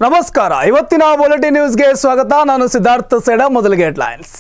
ನಮಸ್ಕಾರ ಇವತ್ತಿನ ಬುಲೆಟಿನ್ ನ್ಯೂಸ್ಗೆ ಸ್ವಾಗತ ನಾನು ಸಿದ್ಧಾರ್ಥ ಸೇಡ ಮೊದಲಿಗೆ ಹೆಡ್ಲೈನ್ಸ್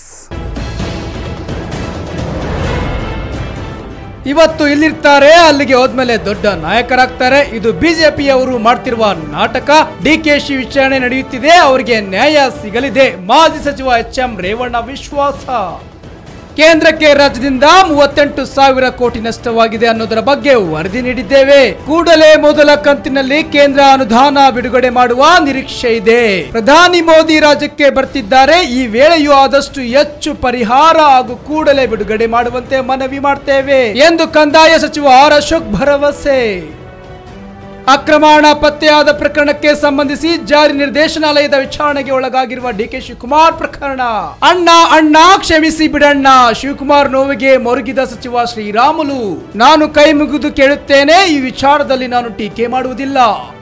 ಇವತ್ತು ಇಲ್ಲಿರ್ತಾರೆ ಅಲ್ಲಿಗೆ ಹೋದ್ಮೇಲೆ ದೊಡ್ಡ ನಾಯಕರಾಗ್ತಾರೆ ಇದು ಬಿಜೆಪಿಯವರು ಮಾಡ್ತಿರುವ ನಾಟಕ ಡಿಕೆಶಿ ವಿಚಾರಣೆ ನಡೆಯುತ್ತಿದೆ ಅವರಿಗೆ ನ್ಯಾಯ ಸಿಗಲಿದೆ ಮಾಜಿ ಸಚಿವ ಎಚ್ ಎಂ ರೇವಣ್ಣ ವಿಶ್ವಾಸ ಕೇಂದ್ರಕ್ಕೆ ರಾಜ್ಯದಿಂದ ಮೂವತ್ತೆಂಟು ಸಾವಿರ ಕೋಟಿ ನಷ್ಟವಾಗಿದೆ ಅನ್ನೋದರ ಬಗ್ಗೆ ವರದಿ ನೀಡಿದ್ದೇವೆ ಕೂಡಲೇ ಮೊದಲ ಕಂತಿನಲ್ಲಿ ಕೇಂದ್ರ ಅನುದಾನ ಬಿಡುಗಡೆ ಮಾಡುವ ನಿರೀಕ್ಷೆ ಇದೆ ಪ್ರಧಾನಿ ಮೋದಿ ರಾಜ್ಯಕ್ಕೆ ಬರ್ತಿದ್ದಾರೆ ಈ ವೇಳೆಯೂ ಆದಷ್ಟು ಹೆಚ್ಚು ಪರಿಹಾರ ಹಾಗೂ ಕೂಡಲೇ ಬಿಡುಗಡೆ ಮಾಡುವಂತೆ ಮನವಿ ಮಾಡ್ತೇವೆ ಎಂದು ಕಂದಾಯ ಸಚಿವ ಆರ್ ಅಶೋಕ್ ಭರವಸೆ ಅಕ್ರಮ ಹಣ ಪತ್ತೆಯಾದ ಪ್ರಕರಣಕ್ಕೆ ಸಂಬಂಧಿಸಿ ಜಾರಿ ನಿರ್ದೇಶನಾಲಯದ ವಿಚಾರಣೆಗೆ ಒಳಗಾಗಿರುವ ಡಿಕೆ ಶಿವಕುಮಾರ್ ಪ್ರಕರಣ ಅಣ್ಣ ಅಣ್ಣ ಕ್ಷಮಿಸಿ ಬಿಡಣ್ಣ ಶಿವಕುಮಾರ್ ನೋವಿಗೆ ಮೊರಗಿದ ಸಚಿವ ಶ್ರೀರಾಮುಲು ನಾನು ಕೈ ಮುಗಿದು ಕೇಳುತ್ತೇನೆ ಈ ವಿಚಾರದಲ್ಲಿ ನಾನು ಟೀಕೆ ಮಾಡುವುದಿಲ್ಲ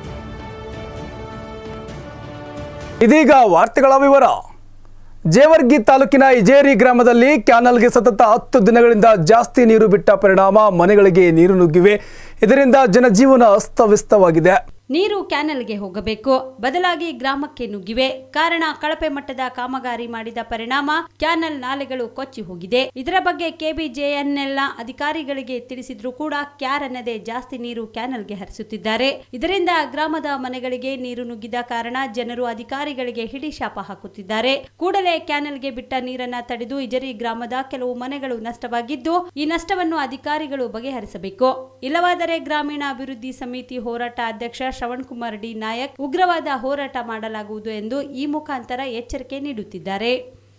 ಇದೀಗ ವಾರ್ತೆಗಳ ವಿವರ ಜೇವರ್ಗಿ ತಾಲೂಕಿನ ಇಜೇರಿ ಗ್ರಾಮದಲ್ಲಿ ಕ್ಯಾನಲ್ಗೆ ಸತತ ಹತ್ತು ದಿನಗಳಿಂದ ಜಾಸ್ತಿ ನೀರು ಬಿಟ್ಟ ಪರಿಣಾಮ ಮನೆಗಳಿಗೆ ನೀರು ನುಗ್ಗಿವೆ ಇದರಿಂದ ಜನಜೀವನ ಅಸ್ತವ್ಯಸ್ತವಾಗಿದೆ ನೀರು ಕ್ಯಾನಲ್ಗೆ ಹೋಗಬೇಕು ಬದಲಾಗಿ ಗ್ರಾಮಕ್ಕೆ ನುಗ್ಗಿವೆ ಕಾರಣ ಕಳಪೆ ಮಟ್ಟದ ಕಾಮಗಾರಿ ಮಾಡಿದ ಪರಿಣಾಮ ಕ್ಯಾನಲ್ ನಾಲೆಗಳು ಕೊಚ್ಚಿ ಹೋಗಿದೆ ಇದರ ಬಗ್ಗೆ ಕೆಬಿಜೆಎನ್ಎಲ್ ಅಧಿಕಾರಿಗಳಿಗೆ ತಿಳಿಸಿದ್ರೂ ಕೂಡ ಕ್ಯಾರ್ ಅನ್ನದೇ ಜಾಸ್ತಿ ನೀರು ಕ್ಯಾನಲ್ಗೆ ಹರಿಸುತ್ತಿದ್ದಾರೆ ಇದರಿಂದ ಗ್ರಾಮದ ಮನೆಗಳಿಗೆ ನೀರು ನುಗ್ಗಿದ ಕಾರಣ ಜನರು ಅಧಿಕಾರಿಗಳಿಗೆ ಹಿಡಿಶಾಪ ಹಾಕುತ್ತಿದ್ದಾರೆ ಕೂಡಲೇ ಕ್ಯಾನಲ್ಗೆ ಬಿಟ್ಟ ನೀರನ್ನ ತಡೆದು ಇಜರಿ ಗ್ರಾಮದ ಕೆಲವು ಮನೆಗಳು ನಷ್ಟವಾಗಿದ್ದು ಈ ನಷ್ಟವನ್ನು ಅಧಿಕಾರಿಗಳು ಬಗೆಹರಿಸಬೇಕು ಇಲ್ಲವಾದರೆ ಗ್ರಾಮೀಣ ಅಭಿವೃದ್ಧಿ ಸಮಿತಿ ಹೋರಾಟ ಅಧ್ಯಕ್ಷ ಶ್ರವಣ್ ಕುಮಾರ್ ಡಿ ನಾಯಕ್ ಉಗ್ರವಾದ ಹೋರಾಟ ಮಾಡಲಾಗುವುದು ಎಂದು ಈ ಮುಖಾಂತರ ಎಚ್ಚರಿಕೆ ನೀಡುತ್ತಿದ್ದಾರೆ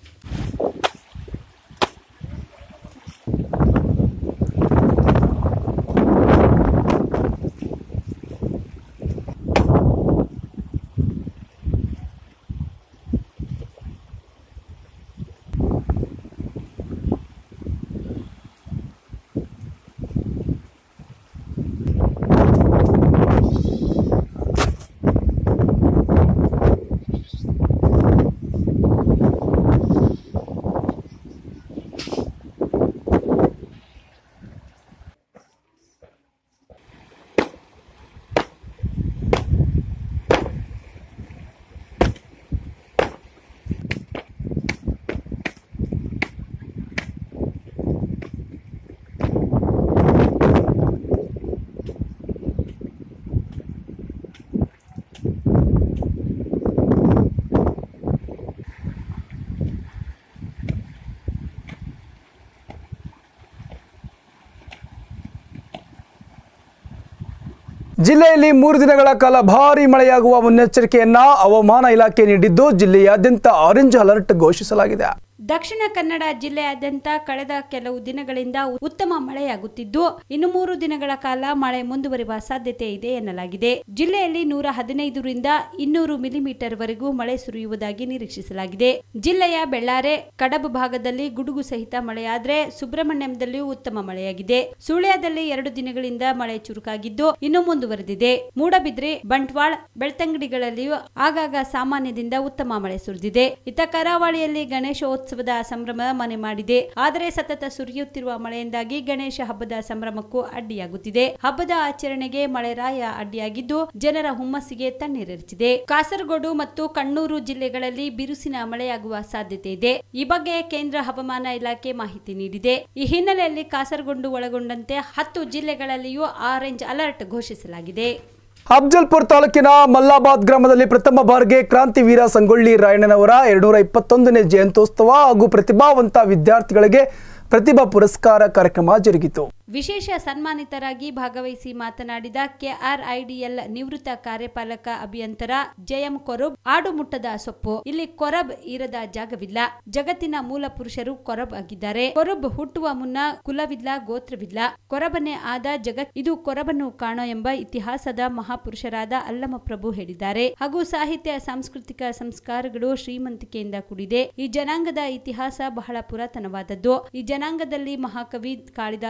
ಜಿಲ್ಲೆಯಲ್ಲಿ ಮೂರು ದಿನಗಳ ಕಾಲ ಭಾರೀ ಮಳೆಯಾಗುವ ಮುನ್ನೆಚ್ಚರಿಕೆಯನ್ನ ಹವಾಮಾನ ಇಲಾಖೆ ನೀಡಿದ್ದು ಜಿಲ್ಲೆಯಾದ್ಯಂತ ಆರೆಂಜ್ ಅಲರ್ಟ್ ಘೋಷಿಸಲಾಗಿದೆ ದಕ್ಷಿಣ ಕನ್ನಡ ಜಿಲ್ಲೆಯಾದ್ಯಂತ ಕಳೆದ ಕೆಲವು ದಿನಗಳಿಂದ ಉತ್ತಮ ಮಳೆಯಾಗುತ್ತಿದ್ದು ಇನ್ನು ಮೂರು ದಿನಗಳ ಕಾಲ ಮಳೆ ಮುಂದುವರಿಯುವ ಸಾಧ್ಯತೆ ಇದೆ ಎನ್ನಲಾಗಿದೆ ಜಿಲ್ಲೆಯಲ್ಲಿ ನೂರ ಹದಿನೈದರಿಂದ ಇನ್ನೂರು ಮಿಲಿಮೀಟರ್ ವರೆಗೂ ಮಳೆ ಸುರಿಯುವುದಾಗಿ ನಿರೀಕ್ಷಿಸಲಾಗಿದೆ ಜಿಲ್ಲೆಯ ಬೆಳ್ಳಾರೆ ಕಡಬ ಭಾಗದಲ್ಲಿ ಗುಡುಗು ಸಹಿತ ಮಳೆಯಾದ್ರೆ ಸುಬ್ರಹ್ಮಣ್ಯಂದಲ್ಲಿಯೂ ಉತ್ತಮ ಮಳೆಯಾಗಿದೆ ಸುಳ್ಯದಲ್ಲಿ ಎರಡು ದಿನಗಳಿಂದ ಮಳೆ ಚುರುಕಾಗಿದ್ದು ಇನ್ನು ಮುಂದುವರೆದಿದೆ ಮೂಡಬಿದ್ರೆ ಬಂಟ್ವಾಳ ಬೆಳ್ತಂಗಡಿಗಳಲ್ಲಿಯೂ ಆಗಾಗ ಸಾಮಾನ್ಯದಿಂದ ಉತ್ತಮ ಮಳೆ ಸುರಿದಿದೆ ಇತ್ತ ಕರಾವಳಿಯಲ್ಲಿ ಗಣೇಶೋತ್ಸವದ ಸಂಭ್ರಮ ಮನೆ ಮಾಡಿದೆ ಆದರೆ ಸತತ ಸುರಿಯುತ್ತಿರುವ ಮಳೆಯಿಂದಾಗಿ ಗಣೇಶ ಹಬ್ಬದ ಸಂಭ್ರಮಕ್ಕೂ ಅಡ್ಡಿಯಾಗುತ್ತಿದೆ ಹಬ್ಬದ ಆಚರಣೆಗೆ ಮಳೆರಾಯ ಅಡ್ಡಿಯಾಗಿದ್ದು ಜನರ ಹುಮ್ಮಸ್ಸಿಗೆ ತಣ್ಣೀರೆರಚಿದೆ ಕಾಸರಗೋಡು ಮತ್ತು ಕಣ್ಣೂರು ಜಿಲ್ಲೆಗಳಲ್ಲಿ ಬಿರುಸಿನ ಮಳೆಯಾಗುವ ಸಾಧ್ಯತೆ ಇದೆ ಈ ಬಗ್ಗೆ ಕೇಂದ್ರ ಹವಾಮಾನ ಇಲಾಖೆ ಮಾಹಿತಿ ನೀಡಿದೆ ಈ ಹಿನ್ನೆಲೆಯಲ್ಲಿ ಕಾಸರಗೋಡು ಒಳಗೊಂಡಂತೆ ಹತ್ತು ಜಿಲ್ಲೆಗಳಲ್ಲಿಯೂ ಆರೆಂಜ್ ಅಲರ್ಟ್ ಘೋಷಿಸಲಾಗಿದೆ ಅಫ್ಜಲ್ಪುರ್ ತಾಲೂಕಿನ ಮಲ್ಲಾಬಾದ್ ಗ್ರಾಮದಲ್ಲಿ ಪ್ರಥಮ ಬಾರಿಗೆ ಕ್ರಾಂತಿವೀರ ಸಂಗೊಳ್ಳಿ ರಾಯಣ್ಣನವರ ಎರಡ್ನೂರ ಇಪ್ಪತ್ತೊಂದನೇ ಜಯಂತ್ಯೋತ್ಸವ ಹಾಗೂ ಪ್ರತಿಭಾವಂತ ವಿದ್ಯಾರ್ಥಿಗಳಿಗೆ ಪ್ರತಿಭಾ ಪುರಸ್ಕಾರ ಕಾರ್ಯಕ್ರಮ ಜರುಗಿತು ವಿಶೇಷ ಸನ್ಮಾನಿತರಾಗಿ ಭಾಗವಹಿಸಿ ಮಾತನಾಡಿದ ಕೆಆರ್ಐಡಿಎಲ್ ನಿವೃತ್ತ ಕಾರ್ಯಪಾಲಕ ಅಭಿಯಂತರ ಜಯಂ ಕೊರಬ್ ಆಡುಮುಟ್ಟದ ಸೊಪ್ಪು ಇಲ್ಲಿ ಕೊರಬ್ ಇರದ ಜಾಗವಿಲ್ಲ ಜಗತ್ತಿನ ಮೂಲ ಪುರುಷರು ಕೊರಬ್ ಆಗಿದ್ದಾರೆ ಕೊರಬ್ ಹುಟ್ಟುವ ಮುನ್ನ ಕುಲವಿಲ್ಲ ಗೋತ್ರವಿಲ್ಲ ಕೊರಬನೇ ಆದ ಜಗತ್ ಇದು ಕೊರಬನ್ನು ಕಾಣೋ ಎಂಬ ಇತಿಹಾಸದ ಮಹಾಪುರುಷರಾದ ಅಲ್ಲಮ ಪ್ರಭು ಹೇಳಿದ್ದಾರೆ ಹಾಗೂ ಸಾಹಿತ್ಯ ಸಾಂಸ್ಕೃತಿಕ ಸಂಸ್ಕಾರಗಳು ಶ್ರೀಮಂತಿಕೆಯಿಂದ ಕೂಡಿದೆ ಈ ಜನಾಂಗದ ಇತಿಹಾಸ ಬಹಳ ಪುರಾತನವಾದದ್ದು ಈ ಜನಾಂಗದಲ್ಲಿ ಮಹಾಕವಿ ಕಾಳಿದಾಸ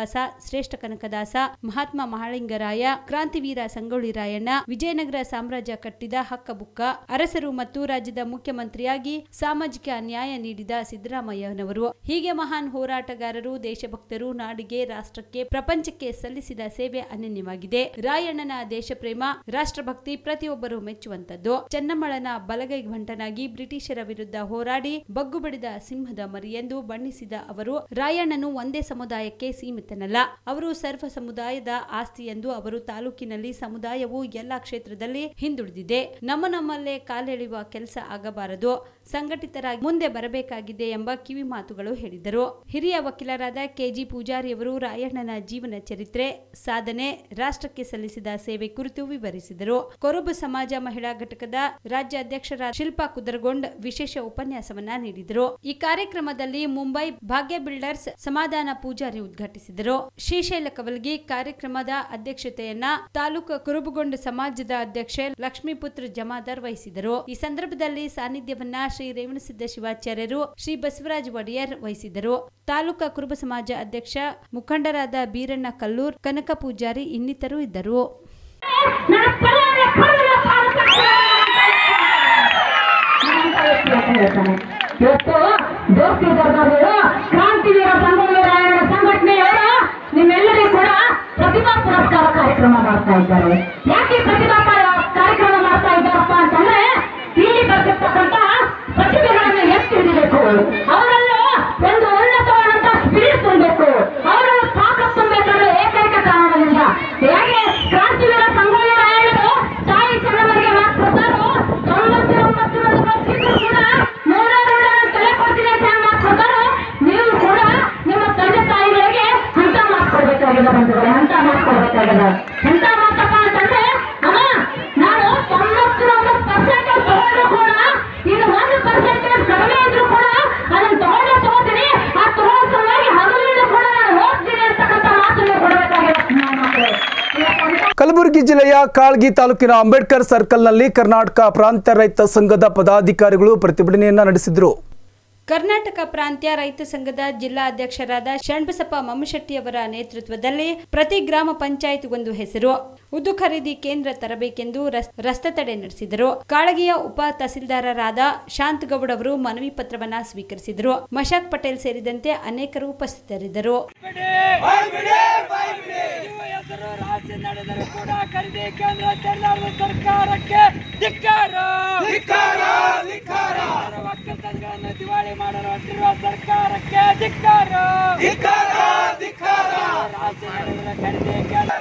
ಶ್ರೇಷ್ಠ ಕನಕದಾಸ ಮಹಾತ್ಮ ಮಹಾಲಿಂಗರಾಯ ಕ್ರಾಂತಿವೀರ ಸಂಗೊಳ್ಳಿ ರಾಯಣ್ಣ ವಿಜಯನಗರ ಸಾಮ್ರಾಜ್ಯ ಕಟ್ಟಿದ ಹಕ್ಕಬುಕ್ಕ ಅರಸರು ಮತ್ತು ರಾಜ್ಯದ ಮುಖ್ಯಮಂತ್ರಿಯಾಗಿ ಸಾಮಾಜಿಕ ನ್ಯಾಯ ನೀಡಿದ ಸಿದ್ದರಾಮಯ್ಯನವರು ಹೀಗೆ ಮಹಾನ್ ಹೋರಾಟಗಾರರು ದೇಶಭಕ್ತರು ನಾಡಿಗೆ ರಾಷ್ಟ್ರಕ್ಕೆ ಪ್ರಪಂಚಕ್ಕೆ ಸಲ್ಲಿಸಿದ ಸೇವೆ ಅನನ್ಯವಾಗಿದೆ ರಾಯಣ್ಣನ ದೇಶಪ್ರೇಮ ರಾಷ್ಟ್ರಭಕ್ತಿ ಪ್ರತಿಯೊಬ್ಬರು ಮೆಚ್ಚುವಂತದ್ದು ಚೆನ್ನಮ್ಮಳನ ಬಲಗೈ ಭಂಟನಾಗಿ ಬ್ರಿಟಿಷರ ವಿರುದ್ಧ ಹೋರಾಡಿ ಬಗ್ಗು ಬಡಿದ ಸಿಂಹದ ಮರಿ ಎಂದು ಬಣ್ಣಿಸಿದ ಅವರು ರಾಯಣ್ಣನು ಒಂದೇ ಸಮುದಾಯಕ್ಕೆ ಸೀಮಿತನಲ್ಲ ಅವರು ಸರ್ವ ಸಮುದಾಯದ ಆಸ್ತಿ ಎಂದು ಅವರು ತಾಲೂಕಿನಲ್ಲಿ ಸಮುದಾಯವು ಎಲ್ಲಾ ಕ್ಷೇತ್ರದಲ್ಲಿ ಹಿಂದುಳಿದಿದೆ ನಮ್ಮ ನಮ್ಮಲ್ಲೇ ಕಾಲೆಳೆಯುವ ಕೆಲಸ ಆಗಬಾರದು ಸಂಘಟಿತರಾಗಿ ಮುಂದೆ ಬರಬೇಕಾಗಿದೆ ಎಂಬ ಕಿವಿ ಮಾತುಗಳು ಹೇಳಿದರು ಹಿರಿಯ ವಕೀಲರಾದ ಕೆಜಿ ಪೂಜಾರಿಯವರು ರಾಯಣ್ಣನ ಜೀವನ ಚರಿತ್ರೆ ಸಾಧನೆ ರಾಷ್ಟ್ರಕ್ಕೆ ಸಲ್ಲಿಸಿದ ಸೇವೆ ಕುರಿತು ವಿವರಿಸಿದರು ಕೊರಬು ಸಮಾಜ ಮಹಿಳಾ ಘಟಕದ ರಾಜ್ಯ ಅಧ್ಯಕ್ಷರಾದ ಶಿಲ್ಪಾ ಕುದರಗೊಂಡ್ ವಿಶೇಷ ಉಪನ್ಯಾಸವನ್ನ ನೀಡಿದರು ಈ ಕಾರ್ಯಕ್ರಮದಲ್ಲಿ ಮುಂಬೈ ಭಾಗ್ಯ ಬಿಲ್ಡರ್ಸ್ ಸಮಾಧಾನ ಪೂಜಾರಿ ಉದ್ಘಾಟಿಸಿದರು ಶ್ರೀಶೈಲ ಕವಲ್ಗಿ ಕಾರ್ಯಕ್ರಮದ ಅಧ್ಯಕ್ಷತೆಯನ್ನ ತಾಲೂಕು ಕುರುಬುಗೊಂಡ ಸಮಾಜದ ಅಧ್ಯಕ್ಷೆ ಲಕ್ಷ್ಮೀಪುತ್ರ ಜಮಾದಾರ್ ವಹಿಸಿದರು ಈ ಸಂದರ್ಭದಲ್ಲಿ ಸಾನ್ನಿಧ್ಯವನ್ನ ಶ್ರೀ ರೇವಣಸಿದ್ದ ಶಿವಾಚಾರ್ಯರು ಶ್ರೀ ಬಸವರಾಜ ಒಡೆಯರ್ ವಹಿಸಿದರು ತಾಲೂಕಾ ಕುರುಬ ಸಮಾಜ ಅಧ್ಯಕ್ಷ ಮುಖಂಡರಾದ ಬೀರಣ್ಣ ಕಲ್ಲೂರ್ ಕನಕ ಪೂಜಾರಿ ಇನ್ನಿತರು ಇದ್ದರು ನನ್ನ ತಲೆಯ ಕರುಳಿನ ಪಾದಕ್ಕೆ ಹೇಳ್ತಾನೆ ಇವತ್ತು ದೋಸ್ತಿ ದರ್ಗಾಗಳು ಕ್ರಾಂತಿವೀರ ಸಂಗೊಳ್ಳಿ ರಾಯಣ್ಣ ಸಂಘಟನೆಯವರು ನಿಮ್ಮೆಲ್ಲರಿಗೂ ಕೂಡ ಪ್ರತಿಭಾ ಪುರಸ್ಕಾರ ಕಾರ್ಯಕ್ರಮ ಮಾಡ್ತಾ ಇದ್ದಾರೆ ಯಾಕೆ ಪ್ರತಿಭಾ ಪ- ಕಾರ್ಯಕ್ರಮ ಮಾಡ್ತಾ ಇದ್ದಾರಪ್ಪ ಅಂತಂದ್ರೆ ಇಲ್ಲಿ ಬರ್ತಿರ್ತಕ್ಕಂತ ಪ್ರತಿಭೆಗಳನ್ನು ಎತ್ತಿ ಹಿಡಿಬೇಕು ಅವರಲ್ಲೂ ಒಂದು ಉನ್ನತವಾದಂತ ಸ್ಪಿರಿಟ್ ತುಂಬಬೇಕು ಅವರಲ್ಲಿ ತಾಕತ್ ತುಂಬಬೇಕಾದ್ರೆ ಏಕೈಕ ಕಾರಣದಿಂದ ಹೇಗೆ ಕ್ರಾಂತಿವೀರ ಸಂಗೊಳ್ಳಿ ರಾಯಣ್ಣರು ತಾಯಿ ಚೆನ್ನಮ್ಮನಿಗೆ ಮಾತು ಕೊಡ್ತಾರೋ ತೊಂಬತ್ತು ಒಂಬತ್ತು ವರ್ಷಕ್ಕೂ ಕೂಡ ನೂರಾರು ತಲೆ ಕೊಡ್ತೀನಿ ಅಂತ ಹೆಂಗ್ ಮಾತು ಕೊಡ್ತಾರೋ ನೀವು ಕೂಡ ನಿಮ್ಮ ತಂದೆ ತಾಯಿಗಳಿಗೆ ಅಂತ ಮಾತು ಕೊಡ್ಬೇಕಾಗಿದೆ ಬಂಧುಗಳೇ ಅಂತ ಮಾತು ಕೊಡ್ಬೇಕಾಗಿದೆ ಎಂತ ಮಾತಪ್ಪ ಅಂತಂದ್ರೆ ಅಮ್ಮ ನಾನು ತೊಂಬತ್ತು ಒಂಬತ್ತು ಪರ್ಸೆಂಟೇಜ್ ತಗೊಂಡ್ರು ಕೂಡ ಇದು ಒಂದು ಪರ್ಸೆಂಟೇಜ್ ಕಡಿಮೆ ಇದ್ರು ಕೂಡ ಅದನ್ನ ತಗೊಂಡೇ ತಗೋತೀನಿ ಆ ತಗೊಳ್ಳೋ ಸಲುವಾಗಿ ಹಗಲಿಂದ ಕೂಡ ನಾನು ಹೋಗ್ತೀನಿ ಅಂತಕ್ಕಂಥ ಮಾತನ್ನು ಕೊಡಬೇಕಾಗಿದೆ ನಮ್ಮ ಮಕ್ಕಳು ಇವತ್ತಂತ ಕಲಬುರಗಿ ಜಿಲ್ಲೆಯ ಕಾಳ್ಗಿ ತಾಲೂಕಿನ ಅಂಬೇಡ್ಕರ್ ಸರ್ಕಲ್ನಲ್ಲಿ ಕರ್ನಾಟಕ ಪ್ರಾಂತ್ಯ ರೈತ ಸಂಘದ ಪದಾಧಿಕಾರಿಗಳು ಪ್ರತಿಭಟನೆಯನ್ನ ನಡೆಸಿದರು ಕರ್ನಾಟಕ ಪ್ರಾಂತ್ಯ ರೈತ ಸಂಘದ ಜಿಲ್ಲಾ ಅಧ್ಯಕ್ಷರಾದ ಶರಣಬಸಪ್ಪ ಮಮ್ಮಶೆಟ್ಟಿ ಅವರ ನೇತೃತ್ವದಲ್ಲಿ ಪ್ರತಿ ಗ್ರಾಮ ಪಂಚಾಯತ್ಗೊಂದು ಹೆಸರು ಉದ್ದು ಖರೀದಿ ಕೇಂದ್ರ ತರಬೇಕೆಂದು ರಸ್- ರಸ್ತೆ ತಡೆ ನಡೆಸಿದರು ಕಾಳಗಿಯ ಉಪ ತಹಸೀಲ್ದಾರರಾದ ಶಾಂತಗೌಡ್ ಅವರು ಮನವಿ ಪತ್ರವನ್ನ ಸ್ವೀಕರಿಸಿದರು ಮಶಾಕ್ ಪಟೇಲ್ ಸೇರಿದಂತೆ ಅನೇಕರು ಉಪಸ್ಥಿತರಿದ್ದರು ಹೆಸರು ರಾಶಿ ನಡೆದರೆ ಕೂಡ ಖರೀದಿ ಕೇಂದ್ರ ತೆರಳಾದ ಸರ್ಕಾರಕ್ಕೆ ಧಿಕ್ಕಾರ ಒಕ್ಕಲ್ತನಗಳನ್ನು ದಿವಾಳಿ ಮಾಡಲು ಹೊರಟಿರುವ ಸರ್ಕಾರಕ್ಕೆ ಧಿಕ್ಕಾರ ರಾಶಿ ನಡೆದರೆ ಖರೀದಿ ಕೇಂದ್ರ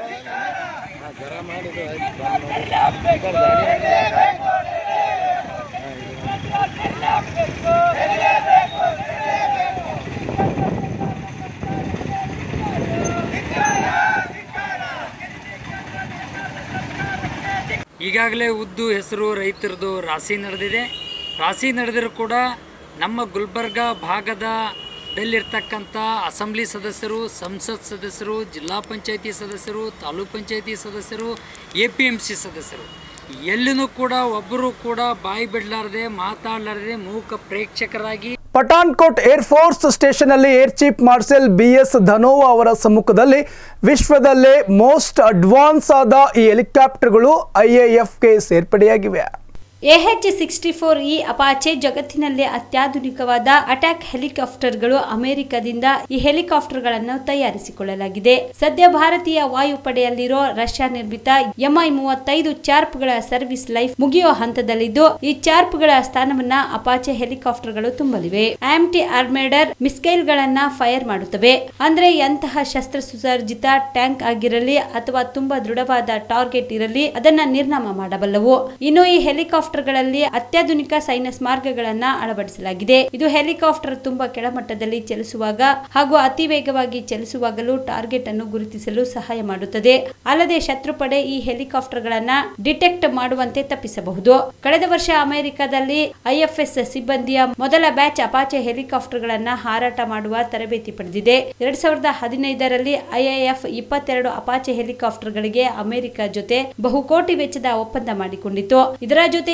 ಈಗಾಗಲೇ ಉದ್ದು ಹೆಸರು ರೈತರದು ರಾಶಿ ನಡೆದಿದೆ ರಾಶಿ ನಡೆದರೂ ಕೂಡ ನಮ್ಮ ಗುಲ್ಬರ್ಗ ಭಾಗದ ದಲ್ಲಿರ್ತಕ್ಕಂಥ ಅಸೆಂಬ್ಲಿ ಸದಸ್ಯರು ಸಂಸತ್ ಸದಸ್ಯರು ಜಿಲ್ಲಾ ಪಂಚಾಯತಿ ಸದಸ್ಯರು ತಾಲೂಕ್ ಪಂಚಾಯತಿ ಸದಸ್ಯರು ಎ ಪಿ ಎಮ್ ಸಿ ಸದಸ್ಯರು ಎಲ್ಲಿನೂ ಕೂಡ ಒಬ್ಬರು ಕೂಡ ಬಾಯಿ ಬಿಡಲಾರದೆ ಮಾತಾಡಲಾರದೆ ಮೂಕ ಪ್ರೇಕ್ಷಕರಾಗಿ ಪಠಾನ್ಕೋಟ್ ಏರ್ ಫೋರ್ಸ್ ಸ್ಟೇಷನ್ ಅಲ್ಲಿ air chief marshal B S Dhanoa ಅವರ ಸಮ್ಮುಖದಲ್ಲಿ ವಿಶ್ವದಲ್ಲೇ ಮೋಸ್ಟ್ ಅಡ್ವಾನ್ಸ್ ಆದ ಈ ಹೆಲಿಕಾಪ್ಟರ್ಗಳು ಐಎಎಫ್ಗೆ ಸೇರ್ಪಡೆಯಾಗಿವೆ ಎಎಚ್ ಸಿಕ್ಸ್ಟಿ ಫೋರ್ ಈ ಅಪಾಚೆ ಜಗತ್ತಿನಲ್ಲೇ ಅತ್ಯಾಧುನಿಕವಾದ ಅಟ್ಯಾಕ್ ಹೆಲಿಕಾಪ್ಟರ್ಗಳು ಅಮೆರಿಕದಿಂದ ಈ ಹೆಲಿಕಾಪ್ಟರ್ಗಳನ್ನು ತಯಾರಿಸಿಕೊಳ್ಳಲಾಗಿದೆ ಸದ್ಯ ಭಾರತೀಯ ವಾಯುಪಡೆಯಲ್ಲಿರೋ ರಷ್ಯಾ ನಿರ್ಮಿತ ಎಂಐ ಮೂವತ್ತೈದು ಚಾರ್ಪ್ಗಳ ಸರ್ವಿಸ್ ಲೈಫ್ ಮುಗಿಯುವ ಹಂತದಲ್ಲಿದ್ದು ಈ ಚಾರ್ಪ್ಗಳ ಸ್ಥಾನವನ್ನ ಅಪಾಚೆ ಹೆಲಿಕಾಪ್ಟರ್ಗಳು ತುಂಬಲಿವೆ ಆಂಟಿ ಆರ್ಮೇಡರ್ ಮಿಸ್ಕೈಲ್ಗಳನ್ನ ಫೈರ್ ಮಾಡುತ್ತವೆ ಅಂದ್ರೆ ಎಂತಹ ಶಸ್ತ್ರ ಸುಸರ್ಜಿತ ಟ್ಯಾಂಕ್ ಆಗಿರಲಿ ಅಥವಾ ತುಂಬಾ ದೃಢವಾದ ಟಾರ್ಗೆಟ್ ಇರಲಿ ಅದನ್ನ ನಿರ್ನಾಮ ಮಾಡಬಲ್ಲವು ಇನ್ನು ಈ ಹೆಲಿಕಾಪ್ಟರ್ಗಳಲ್ಲಿ ಅತ್ಯಾಧುನಿಕ ಸೈನ್ಯ ಮಾರ್ಗಗಳನ್ನ ಅಳವಡಿಸಲಾಗಿದೆ ಇದು ಹೆಲಿಕಾಪ್ಟರ್ ತುಂಬಾ ಕೆಳಮಟ್ಟದಲ್ಲಿ ಚಲಿಸುವಾಗ ಹಾಗೂ ಅತಿ ವೇಗವಾಗಿ ಚಲಿಸುವಾಗಲೂ ಟಾರ್ಗೆಟ್ ಅನ್ನು ಗುರುತಿಸಲು ಸಹಾಯ ಮಾಡುತ್ತದೆ ಅಲ್ಲದೆ ಶತ್ರುಪಡೆ ಈ ಹೆಲಿಕಾಪ್ಟರ್ಗಳನ್ನ ಡಿಟೆಕ್ಟ್ ಮಾಡುವಂತೆ ತಪ್ಪಿಸಬಹುದು ಕಳೆದ ವರ್ಷ ಅಮೆರಿಕದಲ್ಲಿ ಐಎಫ್ಎಸ್ ಸಿಬ್ಬಂದಿಯ ಮೊದಲ ಬ್ಯಾಚ್ ಅಪಾಚೆ ಹೆಲಿಕಾಪ್ಟರ್ಗಳನ್ನ ಹಾರಾಟ ಮಾಡುವ ತರಬೇತಿ ಪಡೆದಿದೆ ಎರಡ್ ಸಾವಿರದ ಹದಿನೈದರಲ್ಲಿ ಐಎಎಫ್ ಇಪ್ಪತ್ತೆರಡು ಅಪಾಚೆ ಹೆಲಿಕಾಪ್ಟರ್ಗಳಿಗೆ ಅಮೆರಿಕ ಜೊತೆ ಬಹುಕೋಟಿ ವೆಚ್ಚದ ಒಪ್ಪಂದ ಮಾಡಿಕೊಂಡಿತ್ತು ಇದರ ಜೊತೆಯಲ್ಲಿ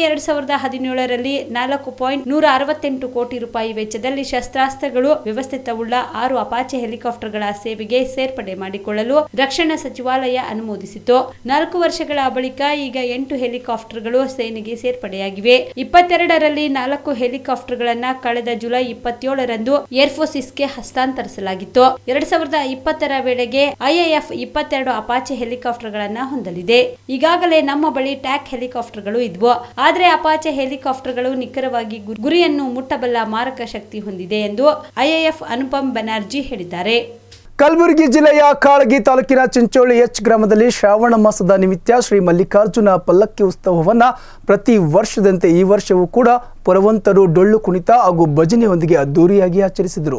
ಎರಡ್ ಸಾವಿರದ ಹದಿನೇಳರಲ್ಲಿ ನಾಲ್ಕು ಪಾಯಿಂಟ್ ನೂರ ಅರವತ್ತೆಂಟು ಕೋಟಿ ರೂಪಾಯಿ ವೆಚ್ಚದಲ್ಲಿ ಶಸ್ತ್ರಾಸ್ತ್ರಗಳು ವ್ಯವಸ್ಥಿತವುಳ್ಳ ಆರು ಅಪಾಚೆ ಹೆಲಿಕಾಪ್ಟರ್ಗಳ ಸೇವೆಗೆ ಸೇರ್ಪಡೆ ಮಾಡಿಕೊಳ್ಳಲು ರಕ್ಷಣಾ ಸಚಿವಾಲಯ ಅನುಮೋದಿಸಿತು ನಾಲ್ಕು ವರ್ಷಗಳ ಬಳಿಕ ಈಗ ಎಂಟು ಹೆಲಿಕಾಪ್ಟರ್ಗಳು ಸೇನೆಗೆ ಸೇರ್ಪಡೆಯಾಗಿವೆ ಇಪ್ಪತ್ತೆರಡರಲ್ಲಿ ನಾಲ್ಕು ಹೆಲಿಕಾಪ್ಟರ್ಗಳನ್ನ ಕಳೆದ ಜುಲೈ ಇಪ್ಪತ್ತೇಳರಂದು ಏರ್ಫೋರ್ಸಿಸ್ಗೆ ಹಸ್ತಾಂತರಿಸಲಾಗಿತ್ತು ಎರಡ್ ಸಾವಿರದ ಇಪ್ಪತ್ತರ ವೇಳೆಗೆ ಐಎಎಫ್ ಇಪ್ಪತ್ತೆರಡು ಅಪಾಚೆ ಹೆಲಿಕಾಪ್ಟರ್ಗಳನ್ನ ಹೊಂದಲಿದೆ ಈಗಾಗಲೇ ನಮ್ಮ ಬಳಿ ಟ್ಯಾಕ್ ಹೆಲಿಕಾಪ್ಟರ್ಗಳು ಇದ್ವು ಆದ್ರೆ ಅಪಾಚೆ ಹೆಲಿಕಾಪ್ಟರ್ಗಳು ನಿಖರವಾಗಿ ಗು- ಗುರಿಯನ್ನು ಮುಟ್ಟಬಲ್ಲ ಮಾರಕ ಶಕ್ತಿ ಹೊಂದಿದೆ ಎಂದು ಐಎಎಫ್ ಅನುಪಮ್ ಬೆನರ್ಜಿ ಹೇಳಿದ್ದಾರೆ ಕಲಬುರಗಿ ಜಿಲ್ಲೆಯ ಕಾಳಗಿ ತಾಲೂಕಿನ ಚಿಂಚೋಳಿ ಎಚ್ ಗ್ರಾಮದಲ್ಲಿ ಶ್ರಾವಣ ಮಾಸದ ನಿಮಿತ್ತ ಶ್ರೀ ಮಲ್ಲಿಕಾರ್ಜುನ ಪಲ್ಲಕ್ಕಿ ಉತ್ಸವವನ್ನ ಪ್ರತಿ ವರ್ಷದಂತೆ ಈ ವರ್ಷವೂ ಕೂಡ ಪುರವಂತರು ಡೊಳ್ಳು ಕುಣಿತ ಹಾಗೂ ಭಜನೆಯೊಂದಿಗೆ ಅದ್ದೂರಿಯಾಗಿ ಆಚರಿಸಿದರು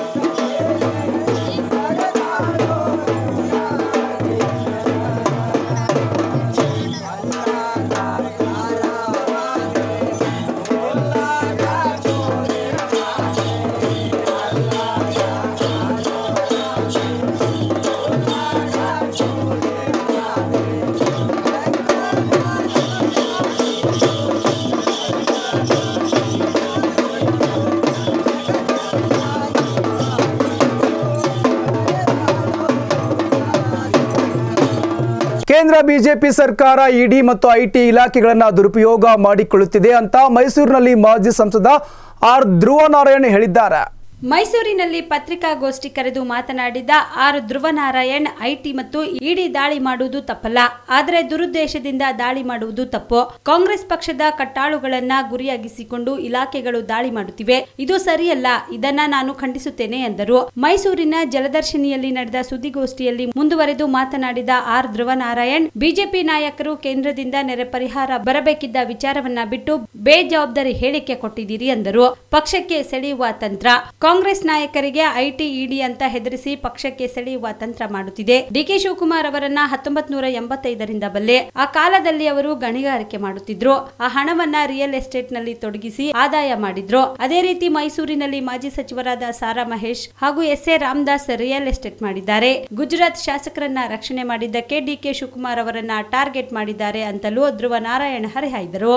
ಕೇಂದ್ರ ಬಿಜೆಪಿ ಸರ್ಕಾರ ಇಡಿ ಮತ್ತು ಐಟಿ ಇಲಾಖೆಗಳನ್ನು ದುರುಪಯೋಗ ಮಾಡಿಕೊಳ್ಳುತ್ತಿದೆ ಅಂತ ಮೈಸೂರಿನಲ್ಲಿ ಮಾಜಿ ಸಂಸದ ಆರ್ ಧ್ರುವನಾರಾಯಣ್ ಹೇಳಿದ್ದಾರೆ ಮೈಸೂರಿನಲ್ಲಿ ಪತ್ರಿಕಾಗೋಷ್ಠಿ ಕರೆದು ಮಾತನಾಡಿದ ಆರ್ ಧ್ರುವನಾರಾಯಣ್ ಐಟಿ ಮತ್ತು ಇಡಿ ದಾಳಿ ಮಾಡುವುದು ತಪ್ಪಲ್ಲ ಆದರೆ ದುರುದ್ದೇಶದಿಂದ ದಾಳಿ ಮಾಡುವುದು ತಪ್ಪು ಕಾಂಗ್ರೆಸ್ ಪಕ್ಷದ ಕಟ್ಟಾಳುಗಳನ್ನ ಗುರಿಯಾಗಿಸಿಕೊಂಡು ಇಲಾಖೆಗಳು ದಾಳಿ ಮಾಡುತ್ತಿವೆ ಇದು ಸರಿಯಲ್ಲ ಇದನ್ನ ನಾನು ಖಂಡಿಸುತ್ತೇನೆ ಎಂದರು ಮೈಸೂರಿನ ಜಲದರ್ಶಿನಿಯಲ್ಲಿ ನಡೆದ ಸುದ್ದಿಗೋಷ್ಠಿಯಲ್ಲಿ ಮುಂದುವರೆದು ಮಾತನಾಡಿದ ಆರ್ ಧ್ರುವನಾರಾಯಣ್ ಬಿಜೆಪಿ ನಾಯಕರು ಕೇಂದ್ರದಿಂದ ನೆರೆ ಪರಿಹಾರ ಬರಬೇಕಿದ್ದ ವಿಚಾರವನ್ನ ಬಿಟ್ಟು ಬೇಜವಾಬ್ದಾರಿ ಹೇಳಿಕೆ ಕೊಟ್ಟಿದ್ದೀರಿ ಎಂದರು ಪಕ್ಷಕ್ಕೆ ಸೆಳೆಯುವ ತಂತ್ರ ಕಾಂಗ್ರೆಸ್ ನಾಯಕರಿಗೆ ಐಟಿ ಇಡಿ ಅಂತ ಹೆದರಿಸಿ ಪಕ್ಷಕ್ಕೆ ಸೆಳೆಯುವ ತಂತ್ರ ಮಾಡುತ್ತಿದೆ ಡಿಕೆ ಶಿವಕುಮಾರ್ ಅವರನ್ನ ಹತ್ತೊಂಬತ್ ನೂರ ಎಂಬತ್ತೈದರಿಂದ ಬಲ್ಲೆ ಆ ಕಾಲದಲ್ಲಿ ಅವರು ಗಣಿಗಾರಿಕೆ ಮಾಡುತ್ತಿದ್ರು ಆ ಹಣವನ್ನ ರಿಯಲ್ ಎಸ್ಟೇಟ್ ನಲ್ಲಿ ತೊಡಗಿಸಿ ಆದಾಯ ಮಾಡಿದ್ರು ಅದೇ ರೀತಿ ಮೈಸೂರಿನಲ್ಲಿ ಮಾಜಿ ಸಚಿವರಾದ ಸಾರಾ ಮಹೇಶ್ ಹಾಗೂ S A Ramdas real estate ಮಾಡಿದ್ದಾರೆ ಗುಜರಾತ್ ಶಾಸಕರನ್ನ ರಕ್ಷಣೆ ಮಾಡಿದ್ದಕ್ಕೆ ಡಿಕೆ ಶಿವಕುಮಾರ್ ಅವರನ್ನ ಟಾರ್ಗೆಟ್ ಮಾಡಿದ್ದಾರೆ ಅಂತಲೂ ಧ್ರುವ ನಾರಾಯಣ ಹರಿಹಾಯ್ದರು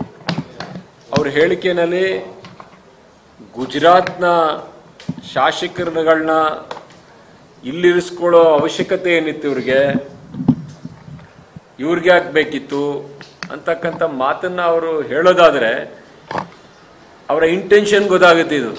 ಅವ್ರ ಹೇಳಿಕೆಯಲ್ಲಿ ಗುಜರಾತ್ನ ಶಾಸಕರುಗಳನ್ನ ಇಲ್ಲಿರಿಸ್ಕೊಳ್ಳೋ ಅವಶ್ಯಕತೆ ಏನಿತ್ತು ಇವ್ರಿಗೆ ಇವ್ರಿಗೆ ಯಾಕೆ ಬೇಕಿತ್ತು ಅಂತಕ್ಕಂಥ ಮಾತನ್ನ ಅವರು ಹೇಳೋದಾದ್ರೆ ಅವರ ಇಂಟೆನ್ಷನ್ ಗೊತ್ತಾಗುತ್ತೆ ಇದು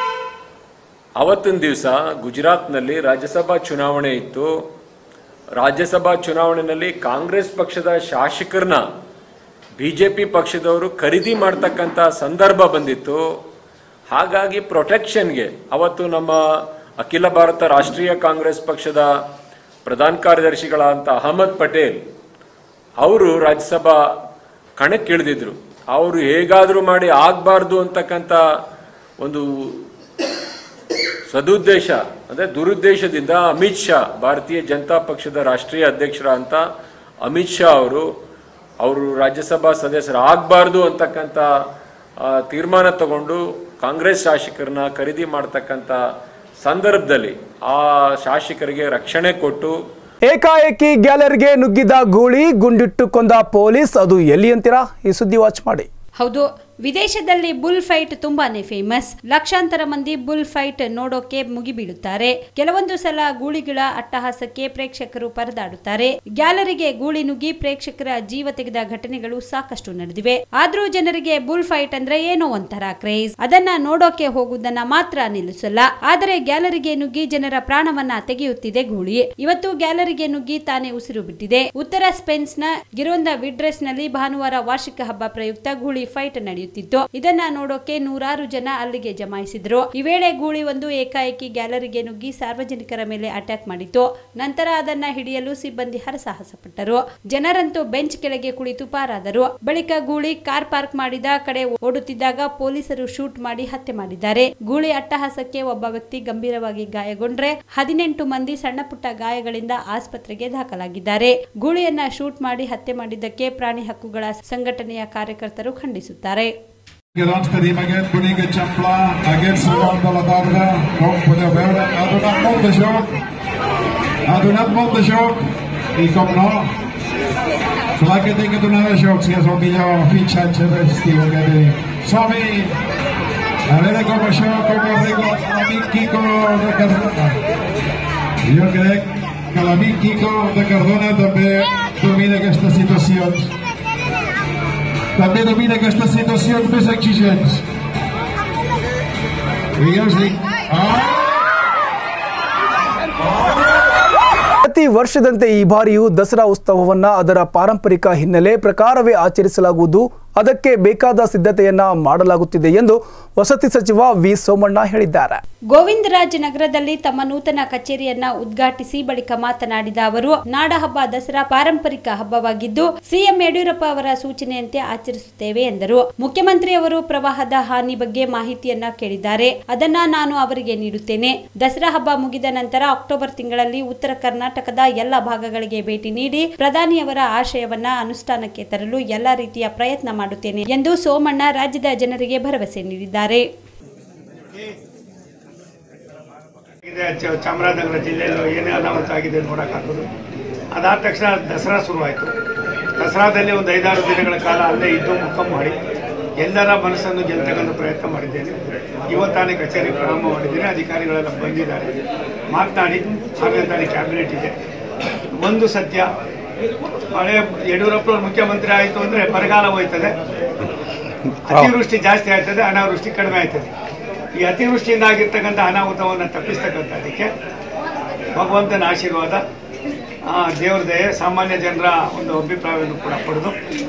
ಅವತ್ತಿನ ದಿವಸ ಗುಜರಾತ್ನಲ್ಲಿ ರಾಜ್ಯಸಭಾ ಚುನಾವಣೆ ಇತ್ತು ರಾಜ್ಯಸಭಾ ಚುನಾವಣೆಯಲ್ಲಿ ಕಾಂಗ್ರೆಸ್ ಪಕ್ಷದ ಶಾಸಕರನ್ನ ಬಿಜೆಪಿ ಪಕ್ಷದವರು ಖರೀದಿ ಮಾಡ್ತಕ್ಕಂಥ ಸಂದರ್ಭ ಬಂದಿತ್ತು ಹಾಗಾಗಿ ಪ್ರೊಟೆಕ್ಷನ್ಗೆ ಅವತ್ತು ನಮ್ಮ ಅಖಿಲ ಭಾರತ ರಾಷ್ಟ್ರೀಯ ಕಾಂಗ್ರೆಸ್ ಪಕ್ಷದ ಪ್ರಧಾನ ಕಾರ್ಯದರ್ಶಿಗಳಾದಂಥ ಅಹಮದ್ ಪಟೇಲ್ ಅವರು ರಾಜ್ಯಸಭಾ ಕಣಕ್ಕಿಳಿದಿದ್ರು ಅವರು ಹೇಗಾದರೂ ಮಾಡಿ ಆಗಬಾರ್ದು ಅಂತಕ್ಕಂಥ ಒಂದು ಸದುದ್ದೇಶ ಅಂದರೆ ದುರುದ್ದೇಶದಿಂದ ಅಮಿತ್ ಶಾ ಭಾರತೀಯ ಜನತಾ ಪಕ್ಷದ ರಾಷ್ಟ್ರೀಯ ಅಧ್ಯಕ್ಷರ ಅಂತ ಅಮಿತ್ ಶಾ ಅವರು ಅವರು ರಾಜ್ಯಸಭಾ ಸದಸ್ಯರು ಆಗಬಾರ್ದು ಅಂತಕ್ಕಂಥ ಆ, ತೀರ್ಮಾನ ತಗೊಂಡು ಕಾಂಗ್ರೆಸ್ ಶಾಸಕರನ್ನ ಖರೀದಿ ಮಾಡ್ತಕ್ಕಂಥ ಸಂದರ್ಭದಲ್ಲಿ ಆ ಶಾಸಕರಿಗೆ ರಕ್ಷಣೆ ಕೊಟ್ಟು ಏಕಾಏಕಿ ಗ್ಯಾಲರಿಗೆ ನುಗ್ಗಿದ ಗೂಳಿ ಗುಂಡಿಟ್ಟು ಕೊಂದ ಪೊಲೀಸ್ ಅದು ಎಲ್ಲಿ ಅಂತೀರಾ ಈ ಸುದ್ದಿ ವಾಚ್ ಮಾಡಿ ಹೌದು ವಿದೇಶದಲ್ಲಿ ಬುಲ್ ಫೈಟ್ ತುಂಬಾನೇ ಫೇಮಸ್ ಲಕ್ಷಾಂತರ ಮಂದಿ ಬುಲ್ ಫೈಟ್ ನೋಡೋಕೆ ಮುಗಿಬೀಳುತ್ತಾರೆ ಕೆಲವೊಂದು ಸಲ ಗೂಳಿಗಳ ಅಟ್ಟಹಾಸಕ್ಕೆ ಪ್ರೇಕ್ಷಕರು ಪರದಾಡುತ್ತಾರೆ ಗ್ಯಾಲರಿಗೆ ಗೂಳಿ ನುಗ್ಗಿ ಪ್ರೇಕ್ಷಕರ ಜೀವ ತೆಗೆದ ಘಟನೆಗಳು ಸಾಕಷ್ಟು ನಡೆದಿವೆ ಆದ್ರೂ ಜನರಿಗೆ ಬುಲ್ ಫೈಟ್ ಅಂದ್ರೆ ಏನೋ ಒಂಥರ ಕ್ರೇಜ್ ಅದನ್ನ ನೋಡೋಕೆ ಹೋಗುವುದನ್ನ ಮಾತ್ರ ನಿಲ್ಲಿಸಲ್ಲ ಆದರೆ ಗ್ಯಾಲರಿಗೆ ನುಗ್ಗಿ ಜನರ ಪ್ರಾಣವನ್ನ ತೆಗೆಯುತ್ತಿದೆ ಗೂಳಿ ಇವತ್ತು ಗ್ಯಾಲರಿಗೆ ನುಗ್ಗಿ ತಾನೇ ಉಸಿರು ಬಿಟ್ಟಿದೆ ಉತ್ತರ ಸ್ಪೇನ್ಸ್ ನ ಗಿರೋಂದ ವಿಡ್ರೆಸ್ ನಲ್ಲಿ ಭಾನುವಾರ ವಾರ್ಷಿಕ ಹಬ್ಬ ಪ್ರಯುಕ್ತ ಗೂಳಿ ಫೈಟ್ ನಡೆಯುತ್ತಿತ್ತು ಇದನ್ನ ನೋಡೋಕೆ ನೂರಾರು ಜನ ಅಲ್ಲಿಗೆ ಜಮಾಯಿಸಿದ್ರು ಈ ವೇಳೆ ಗೂಳಿ ಒಂದು ಏಕಾಏಕಿ ಗ್ಯಾಲರಿಗೆ ನುಗ್ಗಿ ಸಾರ್ವಜನಿಕರ ಮೇಲೆ ಅಟ್ಯಾಕ್ ಮಾಡಿತು ನಂತರ ಅದನ್ನ ಹಿಡಿಯಲು ಸಿಬ್ಬಂದಿ ಹರಸಾಹಸ ಪಟ್ಟರು ಜನರಂತೂ ಬೆಂಚ್ ಕೆಳಗೆ ಕುಳಿತು ಪಾರಾದರು ಬಳಿಕ ಗೂಳಿ ಕಾರ್ ಪಾರ್ಕ್ ಮಾಡಿದ ಕಡೆ ಓಡುತ್ತಿದ್ದಾಗ ಪೊಲೀಸರು ಶೂಟ್ ಮಾಡಿ ಹತ್ಯೆ ಮಾಡಿದ್ದಾರೆ ಗೂಳಿ ಅಟ್ಟಹಾಸಕ್ಕೆ ಒಬ್ಬ ವ್ಯಕ್ತಿ ಗಂಭೀರವಾಗಿ ಗಾಯಗೊಂಡ್ರೆ ಹದಿನೆಂಟು ಮಂದಿ ಸಣ್ಣ ಪುಟ್ಟ ಗಾಯಗಳಿಂದ ಆಸ್ಪತ್ರೆಗೆ ದಾಖಲಾಗಿದ್ದಾರೆ ಗೂಳಿಯನ್ನ ಶೂಟ್ ಮಾಡಿ ಹತ್ಯೆ ಮಾಡಿದ್ದಕ್ಕೆ ಪ್ರಾಣಿ ಹಕ್ಕುಗಳ ಸಂಘಟನೆಯ ಕಾರ್ಯಕರ್ತರು ಖಂಡಿಸುತ್ತಾರೆ Gelangt Karim Kollege Champla, Agent Salam Daladarga, kom på det verden. Adonat Montesjok. Adonat Montesjok. I kom nå. Flaggeting donation också som vi har fixa Cheverski och Gary. Sami, avete come show come arrivo Calamín Kiko de Cardona. Jo crec que l'amic Kiko de Cardona també domina aquestes situacions. També domina aquestes situacions més exigents. I jo us dic... Ah! ಪ್ರತಿ ವರ್ಷದಂತೆ ಈ ಬಾರಿಯೂ ದಸರಾ ಉತ್ಸವವನ್ನ ಅದರ ಪಾರಂಪರಿಕ ಹಿನ್ನೆಲೆ ಪ್ರಕಾರವೇ ಆಚರಿಸಲಾಗುವುದು ಅದಕ್ಕೆ ಬೇಕಾದ ಸಿದ್ಧತೆಯನ್ನ ಮಾಡಲಾಗುತ್ತಿದೆ ಎಂದು ವಸತಿ ಸಚಿವ ವಿ ಸೋಮಣ್ಣ ಹೇಳಿದ್ದಾರೆ ಗೋವಿಂದರಾಜನಗರದಲ್ಲಿ ತಮ್ಮ ನೂತನ ಕಚೇರಿಯನ್ನ ಉದ್ಘಾಟಿಸಿ ಬಳಿಕ ಮಾತನಾಡಿದ ಅವರು ನಾಡಹಬ್ಬ ದಸರಾ ಪಾರಂಪರಿಕ ಹಬ್ಬವಾಗಿದ್ದು ಸಿಎಂ ಯಡಿಯೂರಪ್ಪ ಅವರ ಸೂಚನೆಯಂತೆ ಆಚರಿಸುತ್ತೇವೆ ಎಂದರು ಮುಖ್ಯಮಂತ್ರಿಯವರು ಪ್ರವಾಹದ ಹಾನಿ ಬಗ್ಗೆ ಮಾಹಿತಿಯನ್ನ ಕೇಳಿದ್ದಾರೆ ಅದನ್ನ ನಾನು ಅವರಿಗೆ ನೀಡುತ್ತೇನೆ ದಸರಾ ಹಬ್ಬ ಮುಗಿದ ನಂತರ ಅಕ್ಟೋಬರ್ ತಿಂಗಳಲ್ಲಿ ಉತ್ತರ ಕರ್ನಾಟಕದ ಎಲ್ಲ ಭಾಗಗಳಿಗೆ ಭೇಟಿ ನೀಡಿ ಪ್ರಧಾನಿಯವರ ಆಶಯವನ್ನ ಅನುಷ್ಠಾನಕ್ಕೆ ತರಲು ಎಲ್ಲಾ ರೀತಿಯ ಪ್ರಯತ್ನ ಮಾಡುತ್ತೇನೆ ಎಂದು ಸೋಮಣ್ಣ ರಾಜ್ಯದ ಜನರಿಗೆ ಭರವಸೆ ನೀಡಿದ್ದಾರೆ ಇದೆ ಚ- ಚಾಮರಾಜನಗರ ಜಿಲ್ಲೆಯಲ್ಲೂ ಏನೇ ಅನಾಹುತ ಆಗಿದೆ ನೋಡೋಕ್ಕಾಗೋದು ಅದಾದ ತಕ್ಷಣ ದಸರಾ ಶುರುವಾಯಿತು ದಸರಾದಲ್ಲಿ ಒಂದು ಐದಾರು ದಿನಗಳ ಕಾಲ ಅಲ್ಲೇ ಇದ್ದು ಮುಖ ಮಾಡಿ ಎಲ್ಲರ ಮನಸ್ಸನ್ನು ಗೆಲ್ತಕ್ಕಂಥ ಪ್ರಯತ್ನ ಮಾಡಿದ್ದೇನೆ ಇವತ್ತಾನೆ ಕಚೇರಿ ಪ್ರಾರಂಭ ಮಾಡಿದ್ದೇನೆ ಅಧಿಕಾರಿಗಳೆಲ್ಲ ಬಂದಿದ್ದಾರೆ ಮಾತನಾಡಿ ಆರನೇ ತಾರೀಕು ಕ್ಯಾಬಿನೆಟ್ ಇದೆ ಒಂದು ಸತ್ಯ ಹಳೆ ಯಡಿಯೂರಪ್ಪನವ್ರು ಮುಖ್ಯಮಂತ್ರಿ ಆಯಿತು ಅಂದರೆ ಬರಗಾಲ ಹೋಯ್ತದೆ ಅತಿವೃಷ್ಟಿ ಜಾಸ್ತಿ ಆಯ್ತದೆ ಅನಾವೃಷ್ಟಿ ಕಡಿಮೆ ಆಯ್ತದೆ ಈ ಅತಿವೃಷ್ಟಿಯಿಂದ ಆಗಿರ್ತಕ್ಕಂಥ ಅನಾಹುತವನ್ನು ತಪ್ಪಿಸ್ತಕ್ಕಂಥದ್ದಕ್ಕೆ ಭಗವಂತನ ಆಶೀರ್ವಾದ ಆ, ದೇವ್ರ ದಯೆ ಸಾಮಾನ್ಯ ಜನರ ಒಂದು ಅಭಿಪ್ರಾಯವನ್ನು ಕೂಡ ಪಡೆದು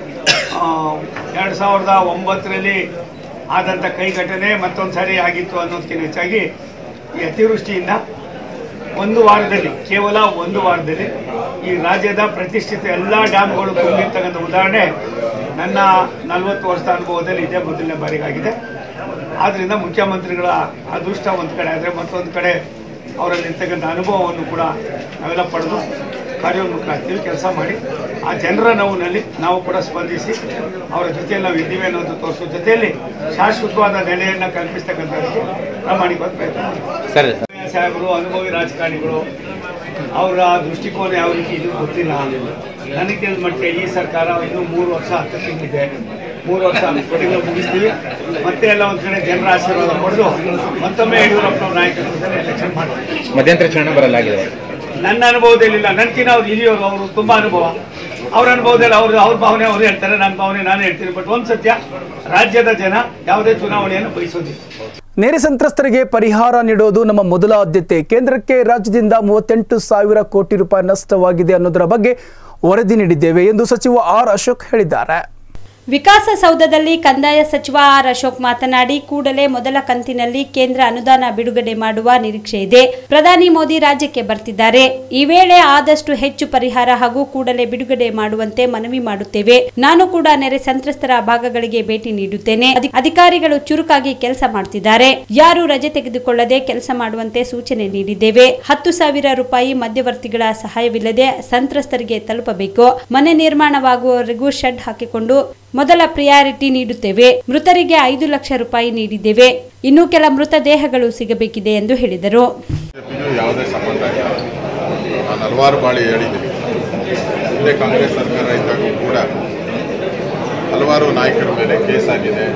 ಎರಡು ಸಾವಿರದ ಒಂಬತ್ತರಲ್ಲಿ ಆದಂಥ ಕೈ ಘಟನೆ ಮತ್ತೊಂದು ಸಾರಿ ಆಗಿತ್ತು ಅನ್ನೋದಕ್ಕಿಂತ ಹೆಚ್ಚಾಗಿ ಈ ಅತಿವೃಷ್ಟಿಯಿಂದ ಒಂದು ವಾರದಲ್ಲಿ ಕೇವಲ ಒಂದು ವಾರದಲ್ಲಿ ಈ ರಾಜ್ಯದ ಪ್ರತಿಷ್ಠಿತ ಎಲ್ಲ ಡ್ಯಾಮ್ಗಳು ತುಂಬಿರ್ತಕ್ಕಂಥ ಉದಾಹರಣೆ ನನ್ನ ನಲವತ್ತು ವರ್ಷದ ಅನುಭವದಲ್ಲಿ ಇದೇ ಮೊದಲನೇ ಬಾರಿಗಾಗಿದೆ ಆದ್ದರಿಂದ ಮುಖ್ಯಮಂತ್ರಿಗಳ ಅದೃಷ್ಟ ಒಂದು ಕಡೆ ಆದರೆ ಮತ್ತೊಂದು ಕಡೆ ಅವರಲ್ಲಿರ್ತಕ್ಕಂಥ ಅನುಭವವನ್ನು ಕೂಡ ನಾವೆಲ್ಲ ಪಡೆದು ಕಾರ್ಯೋನ್ಮುಖರಾಗ್ತೀವಿ ಕೆಲಸ ಮಾಡಿ ಆ ಜನರ ನೋವಿನಲ್ಲಿ ನಾವು ಕೂಡ ಸ್ಪಂದಿಸಿ ಅವರ ಜೊತೆಯಲ್ಲಿ ನಾವು ಇದ್ದೀವಿ ಅನ್ನೋದು ತೋರಿಸೋ ಜೊತೆಯಲ್ಲಿ ಶಾಶ್ವತವಾದ ನೆಲೆಯನ್ನು ಕಲ್ಪಿಸ್ತಕ್ಕಂಥದ್ದಕ್ಕೆ ಪ್ರಾಮಾಣಿಕವಾದ ಪ್ರಯತ್ನ ಮಾಡ್ತೀವಿ ಸಾಹೇಬರು ಅನುಭವಿ ರಾಜಕಾರಣಿಗಳು ಅವರ ದೃಷ್ಟಿಕೋನ ಯಾವ ರೀತಿ ಇದು ಗೊತ್ತಿಲ್ಲ ನನಗೆ ತಿಳಿದ ಮಟ್ಟಿಗೆ ಈ ಸರ್ಕಾರ ಇನ್ನೂ ಮೂರು ವರ್ಷ ಹತ್ತು ತಿಂಗಳಿದೆ ಮೂರು ವರ್ಷ ಹತ್ತು ತಿಂಗಳು ಮುಗಿಸ್ತೀವಿ ಮತ್ತೆ ಎಲ್ಲ ಒಂದ್ ಕಡೆ ಜನರ ಆಶೀರ್ವಾದ ಪಡೆದು ಮತ್ತೊಮ್ಮೆ ಯಡಿಯೂರಪ್ಪನವ್ರ ನಾಯಕತ್ವದಲ್ಲಿ ಎಲೆಕ್ಷನ್ ಮಾಡ್ತೀವಿ ಮಧ್ಯಂತರ ಚುನಾವಣೆ ಬರಲಾಗಿದೆ ನನ್ನ ಅನುಭವದಲ್ಲಿಲ್ಲ ನನ್ಕಿನ ಅವ್ರು ಹಿರಿಯವರು ಅವರು ತುಂಬಾ ಅನುಭವ ಅವ್ರ ಅನುಭವದಲ್ಲಿ ಅವ್ರ ಅವ್ರ ಭಾವನೆ ಅವ್ರು ಹೇಳ್ತಾರೆ ನನ್ನ ಭಾವನೆ ನಾನು ಹೇಳ್ತೀನಿ ಬಟ್ ಒಂದ್ ಸತ್ಯ ರಾಜ್ಯದ ಜನ ಯಾವುದೇ ಚುನಾವಣೆಯನ್ನು ಬಯಸೋದಿಲ್ಲ ನೆರೆ ಸಂತ್ರಸ್ತರಿಗೆ ಪರಿಹಾರ ನೀಡೋದು ನಮ್ಮ ಮೊದಲ ಆದ್ಯತೆ ಕೇಂದ್ರಕ್ಕೆ ರಾಜ್ಯದಿಂದ ಮೂವತ್ತೆಂಟು ಸಾವಿರ ಕೋಟಿ ರೂಪಾಯಿ ನಷ್ಟವಾಗಿದೆ ಅನ್ನೋದರ ಬಗ್ಗೆ ವರದಿ ನೀಡಿದ್ದೇವೆ ಎಂದು ಸಚಿವ ಆರ್ ಅಶೋಕ್ ಹೇಳಿದ್ದಾರೆ ವಿಕಾಸಸೌಧದಲ್ಲಿ ಕಂದಾಯ ಸಚಿವ ಆರ್ ಅಶೋಕ್ ಮಾತನಾಡಿ ಕೂಡಲೇ ಮೊದಲ ಕಂತಿನಲ್ಲಿ ಕೇಂದ್ರ ಅನುದಾನ ಬಿಡುಗಡೆ ಮಾಡುವ ನಿರೀಕ್ಷೆ ಇದೆ ಪ್ರಧಾನಿ ಮೋದಿ ರಾಜ್ಯಕ್ಕೆ ಬರ್ತಿದ್ದಾರೆ ಈ ವೇಳೆ ಆದಷ್ಟು ಹೆಚ್ಚು ಪರಿಹಾರ ಹಾಗೂ ಕೂಡಲೇ ಬಿಡುಗಡೆ ಮಾಡುವಂತೆ ಮನವಿ ಮಾಡುತ್ತೇವೆ ನಾನು ಕೂಡ ನೆರೆ ಸಂತ್ರಸ್ತರ ಭಾಗಗಳಿಗೆ ಭೇಟಿ ನೀಡುತ್ತೇನೆ ಅಧಿ- ಅಧಿಕಾರಿಗಳು ಚುರುಕಾಗಿ ಕೆಲಸ ಮಾಡುತ್ತಿದ್ದಾರೆ ಯಾರು ರಜೆ ತೆಗೆದುಕೊಳ್ಳದೆ ಕೆಲಸ ಮಾಡುವಂತೆ ಸೂಚನೆ ನೀಡಿದ್ದೇವೆ ಹತ್ತು ಸಾವಿರ ರೂಪಾಯಿ ಮಧ್ಯವರ್ತಿಗಳ ಸಹಾಯವಿಲ್ಲದೆ ಸಂತ್ರಸ್ತರಿಗೆ ತಲುಪಬೇಕು ಮನೆ ನಿರ್ಮಾಣವಾಗುವವರೆಗೂ ಶೆಡ್ ಹಾಕಿಕೊಂಡು ಮೊದಲ ಪ್ರಿಯಾರಿಟಿ ನೀಡುತ್ತೇವೆ ಮೃತರಿಗೆ ಐದು ಲಕ್ಷ ರೂಪಾಯಿ ನೀಡಿದ್ದೇವೆ ಇನ್ನು ಕೆಲ ಮೃತ ದೇಹಗಳು ಸಿಗಬೇಕಿದೆ ಎಂದು ಹೇಳಿದರು ಬಿಜೆಪಿಗೂ ಯಾವುದೇ ಸಂಬಂಧ ಇಲ್ಲ ನಾನು ಹಲವಾರು ಬಾರಿ ಹೇಳಿದ್ದೀನಿ ಹಿಂದೆ ಕಾಂಗ್ರೆಸ್ ಸರ್ಕಾರ ಇದ್ದಾಗ ಕೂಡ ಹಲವಾರು ನಾಯಕರ ಮೇಲೆ ಕೇಸ್ ಆಗಿದೆ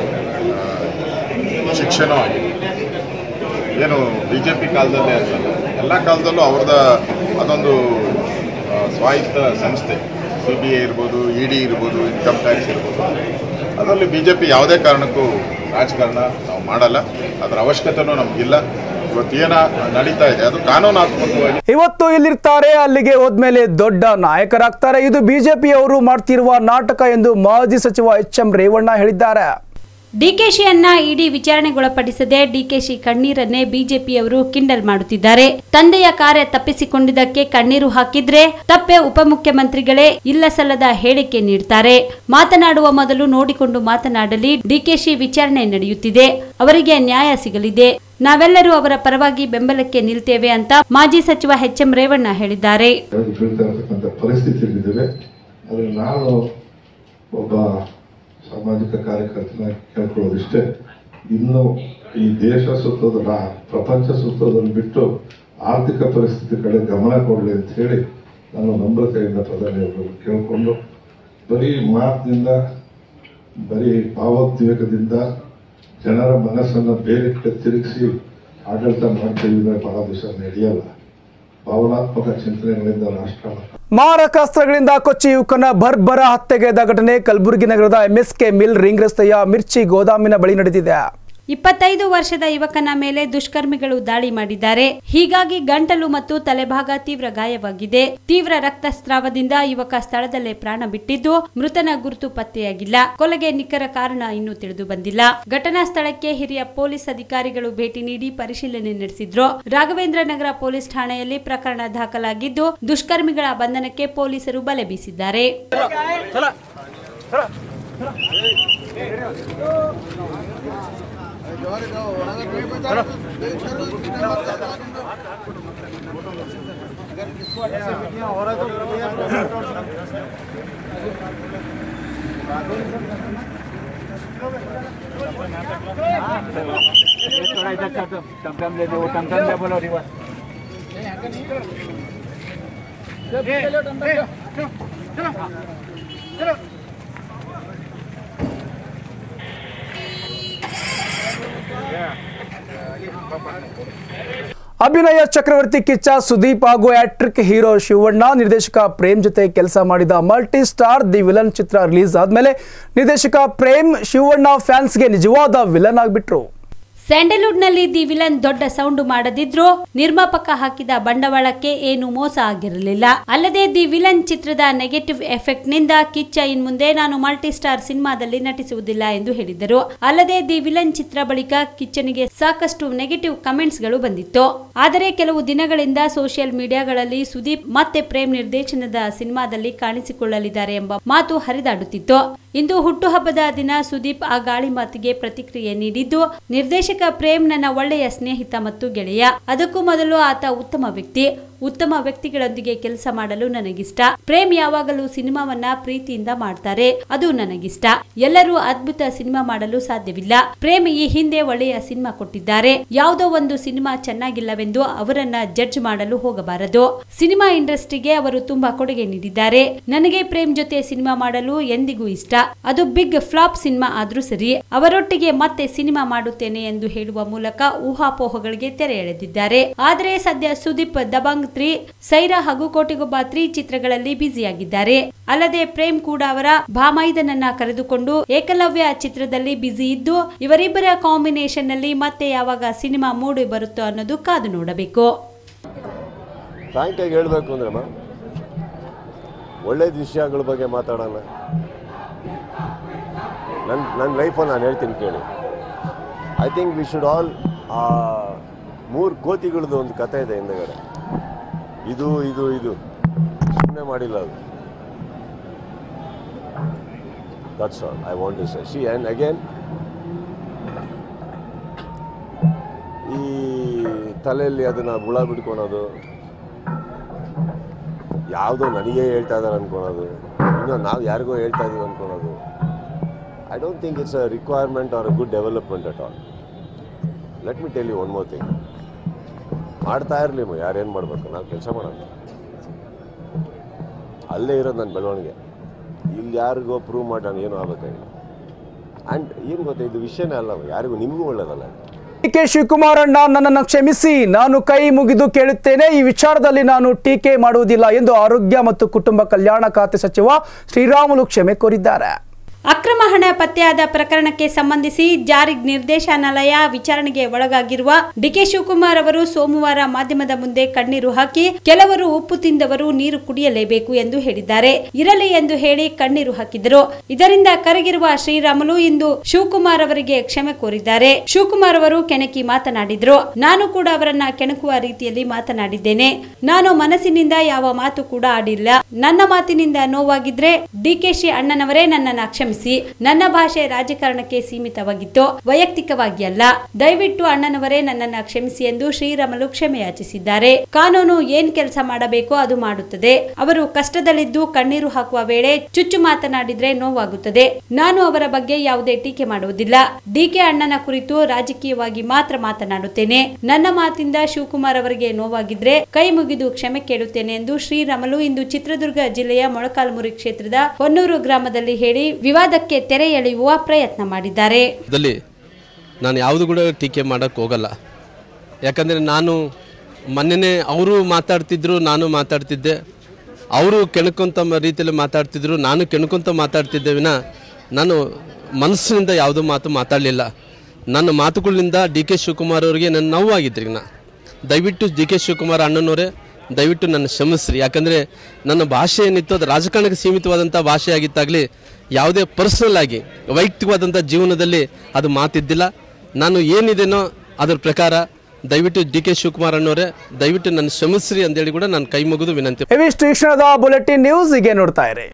ಆ, ಶಿಕ್ಷೆನೂ ಆಗಿದೆ ಏನು ಬಿ ಜೆ ಪಿ ಕಾಲದಲ್ಲೇ ಅಂತಲ್ಲ ಎಲ್ಲ ಕಾಲದಲ್ಲೂ ಅವ್ರದ ಅದೊಂದು ಆ, ಸ್ವಾಯತ್ತ ಸಂಸ್ಥೆ ಸಿ ಬಿ ಐ ಇರ್ಬೋದು ಇ ಡಿ ಇರ್ಬೋದು ಇನ್ಕಮ್ ಟ್ಯಾಕ್ಸ್ ಇರ್ಬೋದು ಅದರಲ್ಲಿ ಬಿ ಜೆ ಪಿ ಯಾವುದೇ ಕಾರಣಕ್ಕೂ ರಾಜಕಾರಣ ನಾವು ಮಾಡಲ್ಲ ಅದರ ಅವಶ್ಯಕತೆನೂ ನಮಗಿಲ್ಲ ಇವತ್ತೇನ ನಡೀತಾ ಇದೆ ಅದು ಕಾನೂನಾತ್ಮಕವಾಗಿ ಇವತ್ತು ಇಲ್ಲಿರ್ತಾರೆ ಅಲ್ಲಿಗೆ ಹೋದ್ಮೇಲೆ ದೊಡ್ಡ ನಾಯಕರಾಗ್ತಾರೆ ಇದು ಬಿಜೆಪಿಯವರು ಮಾಡ್ತಿರುವ ನಾಟಕ ಎಂದು ಮಾಜಿ ಸಚಿವ ಎಚ್ ಎಂ ರೇವಣ್ಣ ಹೇಳಿದ್ದಾರೆ ಡಿಕೆಶಿಯನ್ನ ಇಡಿ ವಿಚಾರಣೆಗೊಳಪಡಿಸದೆ ಡಿಕೆಶಿ ಕಣ್ಣೀರನ್ನೇ ಬಿಜೆಪಿಯವರು ಕಿಂಡಲ್ ಮಾಡುತ್ತಿದ್ದಾರೆ ತಂದೆಯ ಕಾರ್ಯ ತಪ್ಪಿಸಿಕೊಂಡಿದ್ದಕ್ಕೆ ಕಣ್ಣೀರು ಹಾಕಿದ್ರೆ ತಪ್ಪೆ ಉಪಮುಖ್ಯಮಂತ್ರಿಗಳೇ ಇಲ್ಲ ಸಲ್ಲದ ಹೇಳಿಕೆ ನೀಡ್ತಾರೆ ಮಾತನಾಡುವ ಮೊದಲು ನೋಡಿಕೊಂಡು ಮಾತನಾಡಲಿ ಡಿಕೆಶಿ ವಿಚಾರಣೆ ನಡೆಯುತ್ತಿದೆ ಅವರಿಗೆ ನ್ಯಾಯ ಸಿಗಲಿದೆ ನಾವೆಲ್ಲರೂ ಅವರ ಪರವಾಗಿ ಬೆಂಬಲಕ್ಕೆ ನಿಲ್ತೇವೆ ಅಂತ ಮಾಜಿ ಸಚಿವ ಎಚ್ ಎಂ ರೇವಣ್ಣ ಹೇಳಿದ್ದಾರೆ ಬೀಳ್ತಾ ಇರತಕ್ಕಂಥ ಪರಿಸ್ಥಿತಿಯಲ್ಲಿದ್ದೇವೆ ಆದರೆ ನಾನು ಒಬ್ಬ ಸಾಮಾಜಿಕ ಕಾರ್ಯಕರ್ತನ ಕೇಳ್ಕೊಳ್ಳೋದಿಷ್ಟೇ ಇನ್ನು ಈ ದೇಶ ಸುತ್ತೋದನ್ನ ಪ್ರಪಂಚ ಸುತ್ತೋದನ್ನು ಬಿಟ್ಟು ಆರ್ಥಿಕ ಪರಿಸ್ಥಿತಿ ಕಡೆ ಗಮನ ಕೊಡಲಿ ಅಂತ ಹೇಳಿ ನಾನು ನಮ್ರತೆಯಿಂದ ಪ್ರಧಾನಿಯವರು ಕೇಳಿಕೊಂಡು ಬರೀ ಮಾತಿನಿಂದ ಬರೀ ಭಾವೋದ್ವೇಗದಿಂದ ಜನರ ಮನಸ್ಸನ್ನು ಬೇರೆ ಕಡೆ ತಿರುಗಿಸಿ ಆಡಳಿತ ಮಾಡ್ತಿದ್ರೆ ಬಹಳ ದಿವಸ ನಡೆಯಲ್ಲ ಭಾವನಾತ್ಮಕ ಚಿಂತನೆಗಳಿಂದ ರಾಷ್ಟ್ರ ಮಾರಕಾಸ್ತ್ರಗಳಿಂದ ಕೊಚ್ಚಿ ಯುವಕನ ಬರ್ಬರ ಹತ್ಯೆಗೈದ ಘಟನೆ ಕಲಬುರಗಿ ನಗರದ ಎಂಎಸ್ಕೆ ಮಿಲ್ ರಿಂಗ್ ರಸ್ತೆಯ ಮಿರ್ಚಿ ಗೋದಾಮಿನ ಬಳಿ ನಡೆದಿದೆ ಇಪ್ಪತ್ತೈದು ವರ್ಷದ ಯುವಕನ ಮೇಲೆ ದುಷ್ಕರ್ಮಿಗಳು ದಾಳಿ ಮಾಡಿದ್ದಾರೆ ಹೀಗಾಗಿ ಗಂಟಲು ಮತ್ತು ತಲೆಭಾಗ ತೀವ್ರ ಗಾಯವಾಗಿದೆ ತೀವ್ರ ರಕ್ತಸ್ರಾವದಿಂದ ಯುವಕ ಸ್ಥಳದಲ್ಲೇ ಪ್ರಾಣ ಬಿಟ್ಟಿದ್ದು ಮೃತನ ಗುರುತು ಪತ್ತೆಯಾಗಿಲ್ಲ ಕೊಲೆಗೆ ನಿಖರ ಕಾರಣ ಇನ್ನೂ ತಿಳಿದು ಬಂದಿಲ್ಲ ಘಟನಾ ಸ್ಥಳಕ್ಕೆ ಹಿರಿಯ ಪೊಲೀಸ್ ಅಧಿಕಾರಿಗಳು ಭೇಟಿ ನೀಡಿ ಪರಿಶೀಲನೆ ನಡೆಸಿದ್ರು ರಾಘವೇಂದ್ರ ನಗರ ಪೊಲೀಸ್ ಠಾಣೆಯಲ್ಲಿ ಪ್ರಕರಣ ದಾಖಲಾಗಿದ್ದು ದುಷ್ಕರ್ಮಿಗಳ ಬಂಧನಕ್ಕೆ ಪೊಲೀಸರು ಬಲೆ ಬೀಸಿದ್ದಾರೆ ಅಭಿನಯ ಚಕ್ರವರ್ತಿ ಕಿಚ್ಚ ಸುದೀಪ್ ಹಾಗೂ ಆಟ್ರಿಕ್ ಹೀರೋ ಶಿವಣ್ಣ ನಿರ್ದೇಶಕ ಪ್ರೇಮ್ ಜೊತೆ ಕೆಲಸ ಮಾಡಿದ ಮಲ್ಟಿ ಸ್ಟಾರ್ ದಿ ವಿಲನ್ ಚಿತ್ರ ರಿಲೀಸ್ ಆದ್ಮೇಲೆ ನಿರ್ದೇಶಕ ಪ್ರೇಮ್ ಶಿವಣ್ಣ ಫ್ಯಾನ್ಸ್ಗೆ ನಿಜವಾದ ವಿಲನ್ ಆಗ್ಬಿಟ್ರು ಸ್ಯಾಂಡಲ್ವುಡ್ನಲ್ಲಿ ದಿ ವಿಲನ್ ದೊಡ್ಡ ಸೌಂಡ್ ಮಾಡದಿದ್ರು ನಿರ್ಮಾಪಕ ಹಾಕಿದ ಬಂಡವಾಳಕ್ಕೆ ಏನು ಮೋಸ ಆಗಿರಲಿಲ್ಲ ಅಲ್ಲದೆ ದಿ ವಿಲನ್ ಚಿತ್ರದ ನೆಗೆಟಿವ್ ಎಫೆಕ್ಟ್ ನಿಂದ ಕಿಚ್ಚ ಇನ್ ಮುಂದೆ ನಾನು ಮಲ್ಟಿ ಸ್ಟಾರ್ ಸಿನಿಮಾದಲ್ಲಿ ನಟಿಸುವುದಿಲ್ಲ ಎಂದು ಹೇಳಿದರು ಅಲ್ಲದೆ ದಿ ವಿಲನ್ ಚಿತ್ರ ಬಳಿಕ ಕಿಚ್ಚನಿಗೆ ಸಾಕಷ್ಟು ನೆಗೆಟಿವ್ ಕಮೆಂಟ್ಸ್ ಗಳು ಬಂದಿತ್ತು ಆದರೆ ಕೆಲವು ದಿನಗಳಿಂದ ಸೋಷಿಯಲ್ ಮೀಡಿಯಾಗಳಲ್ಲಿ ಸುದೀಪ್ ಮತ್ತೆ ಪ್ರೇಮ್ ನಿರ್ದೇಶನದ ಸಿನಿಮಾದಲ್ಲಿ ಕಾಣಿಸಿಕೊಳ್ಳಲಿದ್ದಾರೆ ಎಂಬ ಮಾತು ಹರಿದಾಡುತ್ತಿತ್ತು ಇಂದು ಹುಟ್ಟುಹಬ್ಬದ ದಿನ ಸುದೀಪ್ ಆ ಗಾಳಿ ಮಾತಿಗೆ ಪ್ರತಿಕ್ರಿಯೆ ನೀಡಿದ್ದು ನಿರ್ದೇಶಕ ಪ್ರೇಮ್ ನನ್ನ ಒಳ್ಳೆಯ ಸ್ನೇಹಿತ ಮತ್ತು ಗೆಳೆಯ ಅದಕ್ಕೂ ಮೊದಲು ಆತ ಉತ್ತಮ ವ್ಯಕ್ತಿ ಉತ್ತಮ ವ್ಯಕ್ತಿಗಳೊಂದಿಗೆ ಕೆಲಸ ಮಾಡಲು ನನಗಿಷ್ಟ ಪ್ರೇಮ್ ಯಾವಾಗಲೂ ಸಿನಿಮಾವನ್ನ ಪ್ರೀತಿಯಿಂದ ಮಾಡ್ತಾರೆ ಅದು ನನಗಿಷ್ಟ ಎಲ್ಲರೂ ಅದ್ಭುತ ಸಿನಿಮಾ ಮಾಡಲು ಸಾಧ್ಯವಿಲ್ಲ ಪ್ರೇಮ್ ಈ ಹಿಂದೆ ಒಳ್ಳೆಯ ಸಿನಿಮಾ ಕೊಟ್ಟಿದ್ದಾರೆ ಯಾವುದೋ ಒಂದು ಸಿನಿಮಾ ಚೆನ್ನಾಗಿಲ್ಲವೆಂದು ಅವರನ್ನ ಜಡ್ಜ್ ಮಾಡಲು ಹೋಗಬಾರದು ಸಿನಿಮಾ ಇಂಡಸ್ಟ್ರಿಗೆ ಅವರು ತುಂಬಾ ಕೊಡುಗೆ ನೀಡಿದ್ದಾರೆ ನನಗೆ ಪ್ರೇಮ್ ಜೊತೆ ಸಿನಿಮಾ ಮಾಡಲು ಎಂದಿಗೂ ಇಷ್ಟ ಅದು ಬಿಗ್ ಫ್ಲಾಪ್ ಸಿನಿಮಾ ಆದ್ರೂ ಸರಿ ಅವರೊಟ್ಟಿಗೆ ಮತ್ತೆ ಸಿನಿಮಾ ಮಾಡುತ್ತೇನೆ ಎಂದು ಹೇಳುವ ಮೂಲಕ ಊಹಾಪೋಹಗಳಿಗೆ ತೆರೆ ಎಳೆದಿದ್ದಾರೆ ಆದರೆ ಸದ್ಯ ಸುದೀಪ್ ದಬಂಗ್ ತ್ರೀ ಸೈರಾ ಹಾಗೂ ಕೋಟಿಗೊಬ್ಬ ತ್ರೀ ಚಿತ್ರಗಳಲ್ಲಿ ಬ್ಯುಸಿಯಾಗಿದ್ದಾರೆ ಅಲ್ಲದೆ ಪ್ರೇಮ್ ಕೂಡ ಅವರ ಭಾಮೈದನನ್ನ ಕರೆದುಕೊಂಡು ಏಕಲವ್ಯ ಚಿತ್ರದಲ್ಲಿ ಬ್ಯುಸಿ ಇದ್ದು ಇವರಿಬ್ಬರ ಕಾಂಬಿನೇಷನ್ ನಲ್ಲಿ ಮತ್ತೆ ಯಾವಾಗ ಸಿನಿಮಾ ಮೂಡಿ ಬರುತ್ತೋ ಅನ್ನೋದು ಕಾದು ನೋಡಬೇಕು ಫ್ರಾಂಕ್ ಆಗಿ ಹೇಳಬೇಕು ಅಂದ್ರೆ ಒಳ್ಳೆ ವಿಷಯಗಳ ಬಗ್ಗೆ ಮಾತಾಡೋಣ ನನ್ನ ನನ್ನ ಲೈಫಲ್ಲಿ ನಾನು ಹೇಳ್ತೀನಿ ಕೇಳಿ I think we should all ಮೂರು ಕೋತಿಗಳದ್ದು ಒಂದು ಕತೆ ಇದೆ ಹಿಂದಗಡೆ ಇದು ಇದು ಇದು ಸುಮ್ಮನೆ ಮಾಡಿಲ್ಲ ಅದು that's all I want to say see and again ಈ ತಲೆಯಲ್ಲಿ ಅದನ್ನು ಹುಳ ಬಿಡ್ಕೊಳೋದು ಯಾವುದೋ ನನಗೇ ಹೇಳ್ತಾ ಇದ್ದಾರೆ ಅನ್ಕೊಳೋದು ಇನ್ನೂ ನಾವು ಯಾರಿಗೋ ಹೇಳ್ತಾ ಇದೀವಿ ಅನ್ಕೊಳೋದು I don't think it's a requirement or a good development at all let me tell you one more thing ಮಾಡ್ತಾ ಇರಲಿ ಯಾರೇನು ಮಾಡಬೇಕು ನಾವು ಕೆಲಸ ಮಾಡೋಣ ಅಲ್ಲೇ ಇರೋದು ನನ್ನ ಬೆಳವಣಿಗೆ ಇಲ್ಲಿ ಯಾರಿಗೋ ಪ್ರೂವ್ ಮಾಡೋಣ ಏನೂ ಆಗಬೇಕಾಗಿಲ್ಲ ಆ್ಯಂಡ್ ಏನು ಗೊತ್ತಾ ಇದು ವಿಷಯನೇ ಅಲ್ಲ ಯಾರಿಗೂ ನಿಮಗೂ ಒಳ್ಳೇದಲ್ಲ ಡಿ ಕೆ ಶಿವಕುಮಾರಣ್ಣ ನನ್ನನ್ನು ಕ್ಷಮಿಸಿ ನಾನು ಕೈ ಮುಗಿದು ಕೇಳುತ್ತೇನೆ ಈ ವಿಚಾರದಲ್ಲಿ ನಾನು ಟೀಕೆ ಮಾಡುವುದಿಲ್ಲ ಎಂದು ಆರೋಗ್ಯ ಮತ್ತು ಕುಟುಂಬ ಕಲ್ಯಾಣ ಖಾತೆ ಸಚಿವ ಶ್ರೀರಾಮುಲು ಕ್ಷಮೆ ಕೋರಿದ್ದಾರೆ ಅಕ್ರಮ ಹಣ ಪತ್ತೆಯಾದ ಪ್ರಕರಣಕ್ಕೆ ಸಂಬಂಧಿಸಿ ಜಾರಿ ನಿರ್ದೇಶನಾಲಯ ವಿಚಾರಣೆಗೆ ಒಳಗಾಗಿರುವ ಡಿಕೆ ಶಿವಕುಮಾರ್ ಅವರು ಸೋಮವಾರ ಮಾಧ್ಯಮದ ಮುಂದೆ ಕಣ್ಣೀರು ಹಾಕಿ ಕೆಲವರು ಉಪ್ಪು ತಿಂದವರು ನೀರು ಕುಡಿಯಲೇಬೇಕು ಎಂದು ಹೇಳಿದ್ದಾರೆ ಇರಲಿ ಎಂದು ಹೇಳಿ ಕಣ್ಣೀರು ಹಾಕಿದರು ಇದರಿಂದ ಕರಗಿರುವ ಶ್ರೀರಾಮುಲು ಇಂದು ಶಿವಕುಮಾರ್ ಅವರಿಗೆ ಕ್ಷಮೆ ಕೋರಿದ್ದಾರೆ ಶಿವಕುಮಾರ್ ಅವರು ಕೆಣಕಿ ಮಾತನಾಡಿದ್ರು ನಾನು ಕೂಡ ಅವರನ್ನ ಕೆಣಕುವ ರೀತಿಯಲ್ಲಿ ಮಾತನಾಡಿದ್ದೇನೆ ನಾನು ಮನಸ್ಸಿನಿಂದ ಯಾವ ಮಾತು ಕೂಡ ಆಡಿಲ್ಲ ನನ್ನ ಮಾತಿನಿಂದ ನೋವಾಗಿದ್ರೆ ಡಿಕೆಶಿ ಅಣ್ಣನವರೇ ನನ್ನನ್ನ ಕ್ಷಮಿಸಿ ಕ್ಷಮಿಸಿ ನನ್ನ ಭಾಷೆ ರಾಜಕಾರಣಕ್ಕೆ ಸೀಮಿತವಾಗಿತ್ತು ವೈಯಕ್ತಿಕವಾಗಿ ಅಲ್ಲ ದಯವಿಟ್ಟು ಅಣ್ಣನವರೇ ನನ್ನನ್ನ ಕ್ಷಮಿಸಿ ಎಂದು ಶ್ರೀರಾಮಲು ಕ್ಷಮೆ ಯಾಚಿಸಿದ್ದಾರೆ ಕಾನೂನು ಏನ್ ಕೆಲಸ ಮಾಡಬೇಕೋ ಅದು ಮಾಡುತ್ತದೆ ಅವರು ಕಷ್ಟದಲ್ಲಿದ್ದು ಕಣ್ಣೀರು ಹಾಕುವ ವೇಳೆ ಚುಚ್ಚು ಮಾತನಾಡಿದ್ರೆ ನೋವಾಗುತ್ತದೆ ನಾನು ಅವರ ಬಗ್ಗೆ ಯಾವುದೇ ಟೀಕೆ ಮಾಡುವುದಿಲ್ಲ ಡಿಕೆ ಅಣ್ಣನ ಕುರಿತು ರಾಜಕೀಯವಾಗಿ ಮಾತ್ರ ಮಾತನಾಡುತ್ತೇನೆ ನನ್ನ ಮಾತಿಂದ ಶಿವಕುಮಾರ್ ಅವರಿಗೆ ನೋವಾಗಿದ್ರೆ ಕೈ ಮುಗಿದು ಕ್ಷಮೆ ಕೇಳುತ್ತೇನೆ ಎಂದು ಶ್ರೀರಾಮಲು ಇಂದು ಚಿತ್ರದುರ್ಗ ಜಿಲ್ಲೆಯ ಮೊಳಕಾಲ್ಮುರಿ ಕ್ಷೇತ್ರದ ಹೊನ್ನೂರು ಗ್ರಾಮದಲ್ಲಿ ಹೇಳಿ ವಿವಾದಕ್ಕೆ ತೆರೆ ಎಳೆಯುವ ಪ್ರಯತ್ನ ಮಾಡಿದ್ದಾರೆ ದಲ್ಲಿ ನಾನು ಯಾವುದು ಕೂಡ ಟೀಕೆ ಮಾಡೋಕ್ಕೆ ಹೋಗಲ್ಲ ಯಾಕಂದರೆ ನಾನು ಮೊನ್ನೆನೇ ಅವರು ಮಾತಾಡ್ತಿದ್ರು ನಾನು ಮಾತಾಡ್ತಿದ್ದೆ ಅವರು ಕೆಣಕೊಂತ ಮ- ರೀತಿಯಲ್ಲಿ ಮಾತಾಡ್ತಿದ್ರು ನಾನು ಕೆಣಕೊಂತ ಮಾತಾಡ್ತಿದ್ದೆ ವಿನ ನಾನು ಮನಸ್ಸಿನಿಂದ ಯಾವುದೂ ಮಾತು ಮಾತಾಡಲಿಲ್ಲ ನನ್ನ ಮಾತುಗಳಿಂದ ಡಿ ಕೆ ಶಿವಕುಮಾರ್ ಅವರಿಗೆ ನನ್ನ ನೋವಾಗಿದ್ರಿ ನಾ ದಯವಿಟ್ಟು ಡಿ ಕೆ ಶಿವಕುಮಾರ್ ಅಣ್ಣನವರೇ ದಯವಿಟ್ಟು ನನ್ನ ಕ್ಷಮಿಸ್ರಿ ಯಾಕಂದರೆ ನನ್ನ ಭಾಷೆ ಏನಿತ್ತು ಅದು ರಾಜಕಾರಣಕ್ಕೆ ಸೀಮಿತವಾದಂಥ ಭಾಷೆ ಆಗಿತ್ತಾಗಲಿ ಯಾವುದೇ ಪರ್ಸನಲ್ ಆಗಿ ವೈಯಕ್ತಿಕವಾದಂಥ ಜೀವನದಲ್ಲಿ ಅದು ಮಾತಿದ್ದಿಲ್ಲ ನಾನು ಏನಿದೆನೋ ಅದರ ಪ್ರಕಾರ ದಯವಿಟ್ಟು ಡಿ ಕೆ ಶಿವಕುಮಾರ್ ಅಣ್ಣವರೇ ದಯವಿಟ್ಟು ನನ್ನ ಕ್ಷಮಿಸ್ರಿ ಅಂತೇಳಿ ಕೂಡ ನಾನು ಕೈ ಮುಗಿದು ವಿನಂತಿ ಇವಿಷ್ಟು ಈ ಕ್ಷಣದ ಬುಲೆಟಿನ್ ನ್ಯೂಸ್ ಹೀಗೆ ನೋಡ್ತಾ ಇರಿ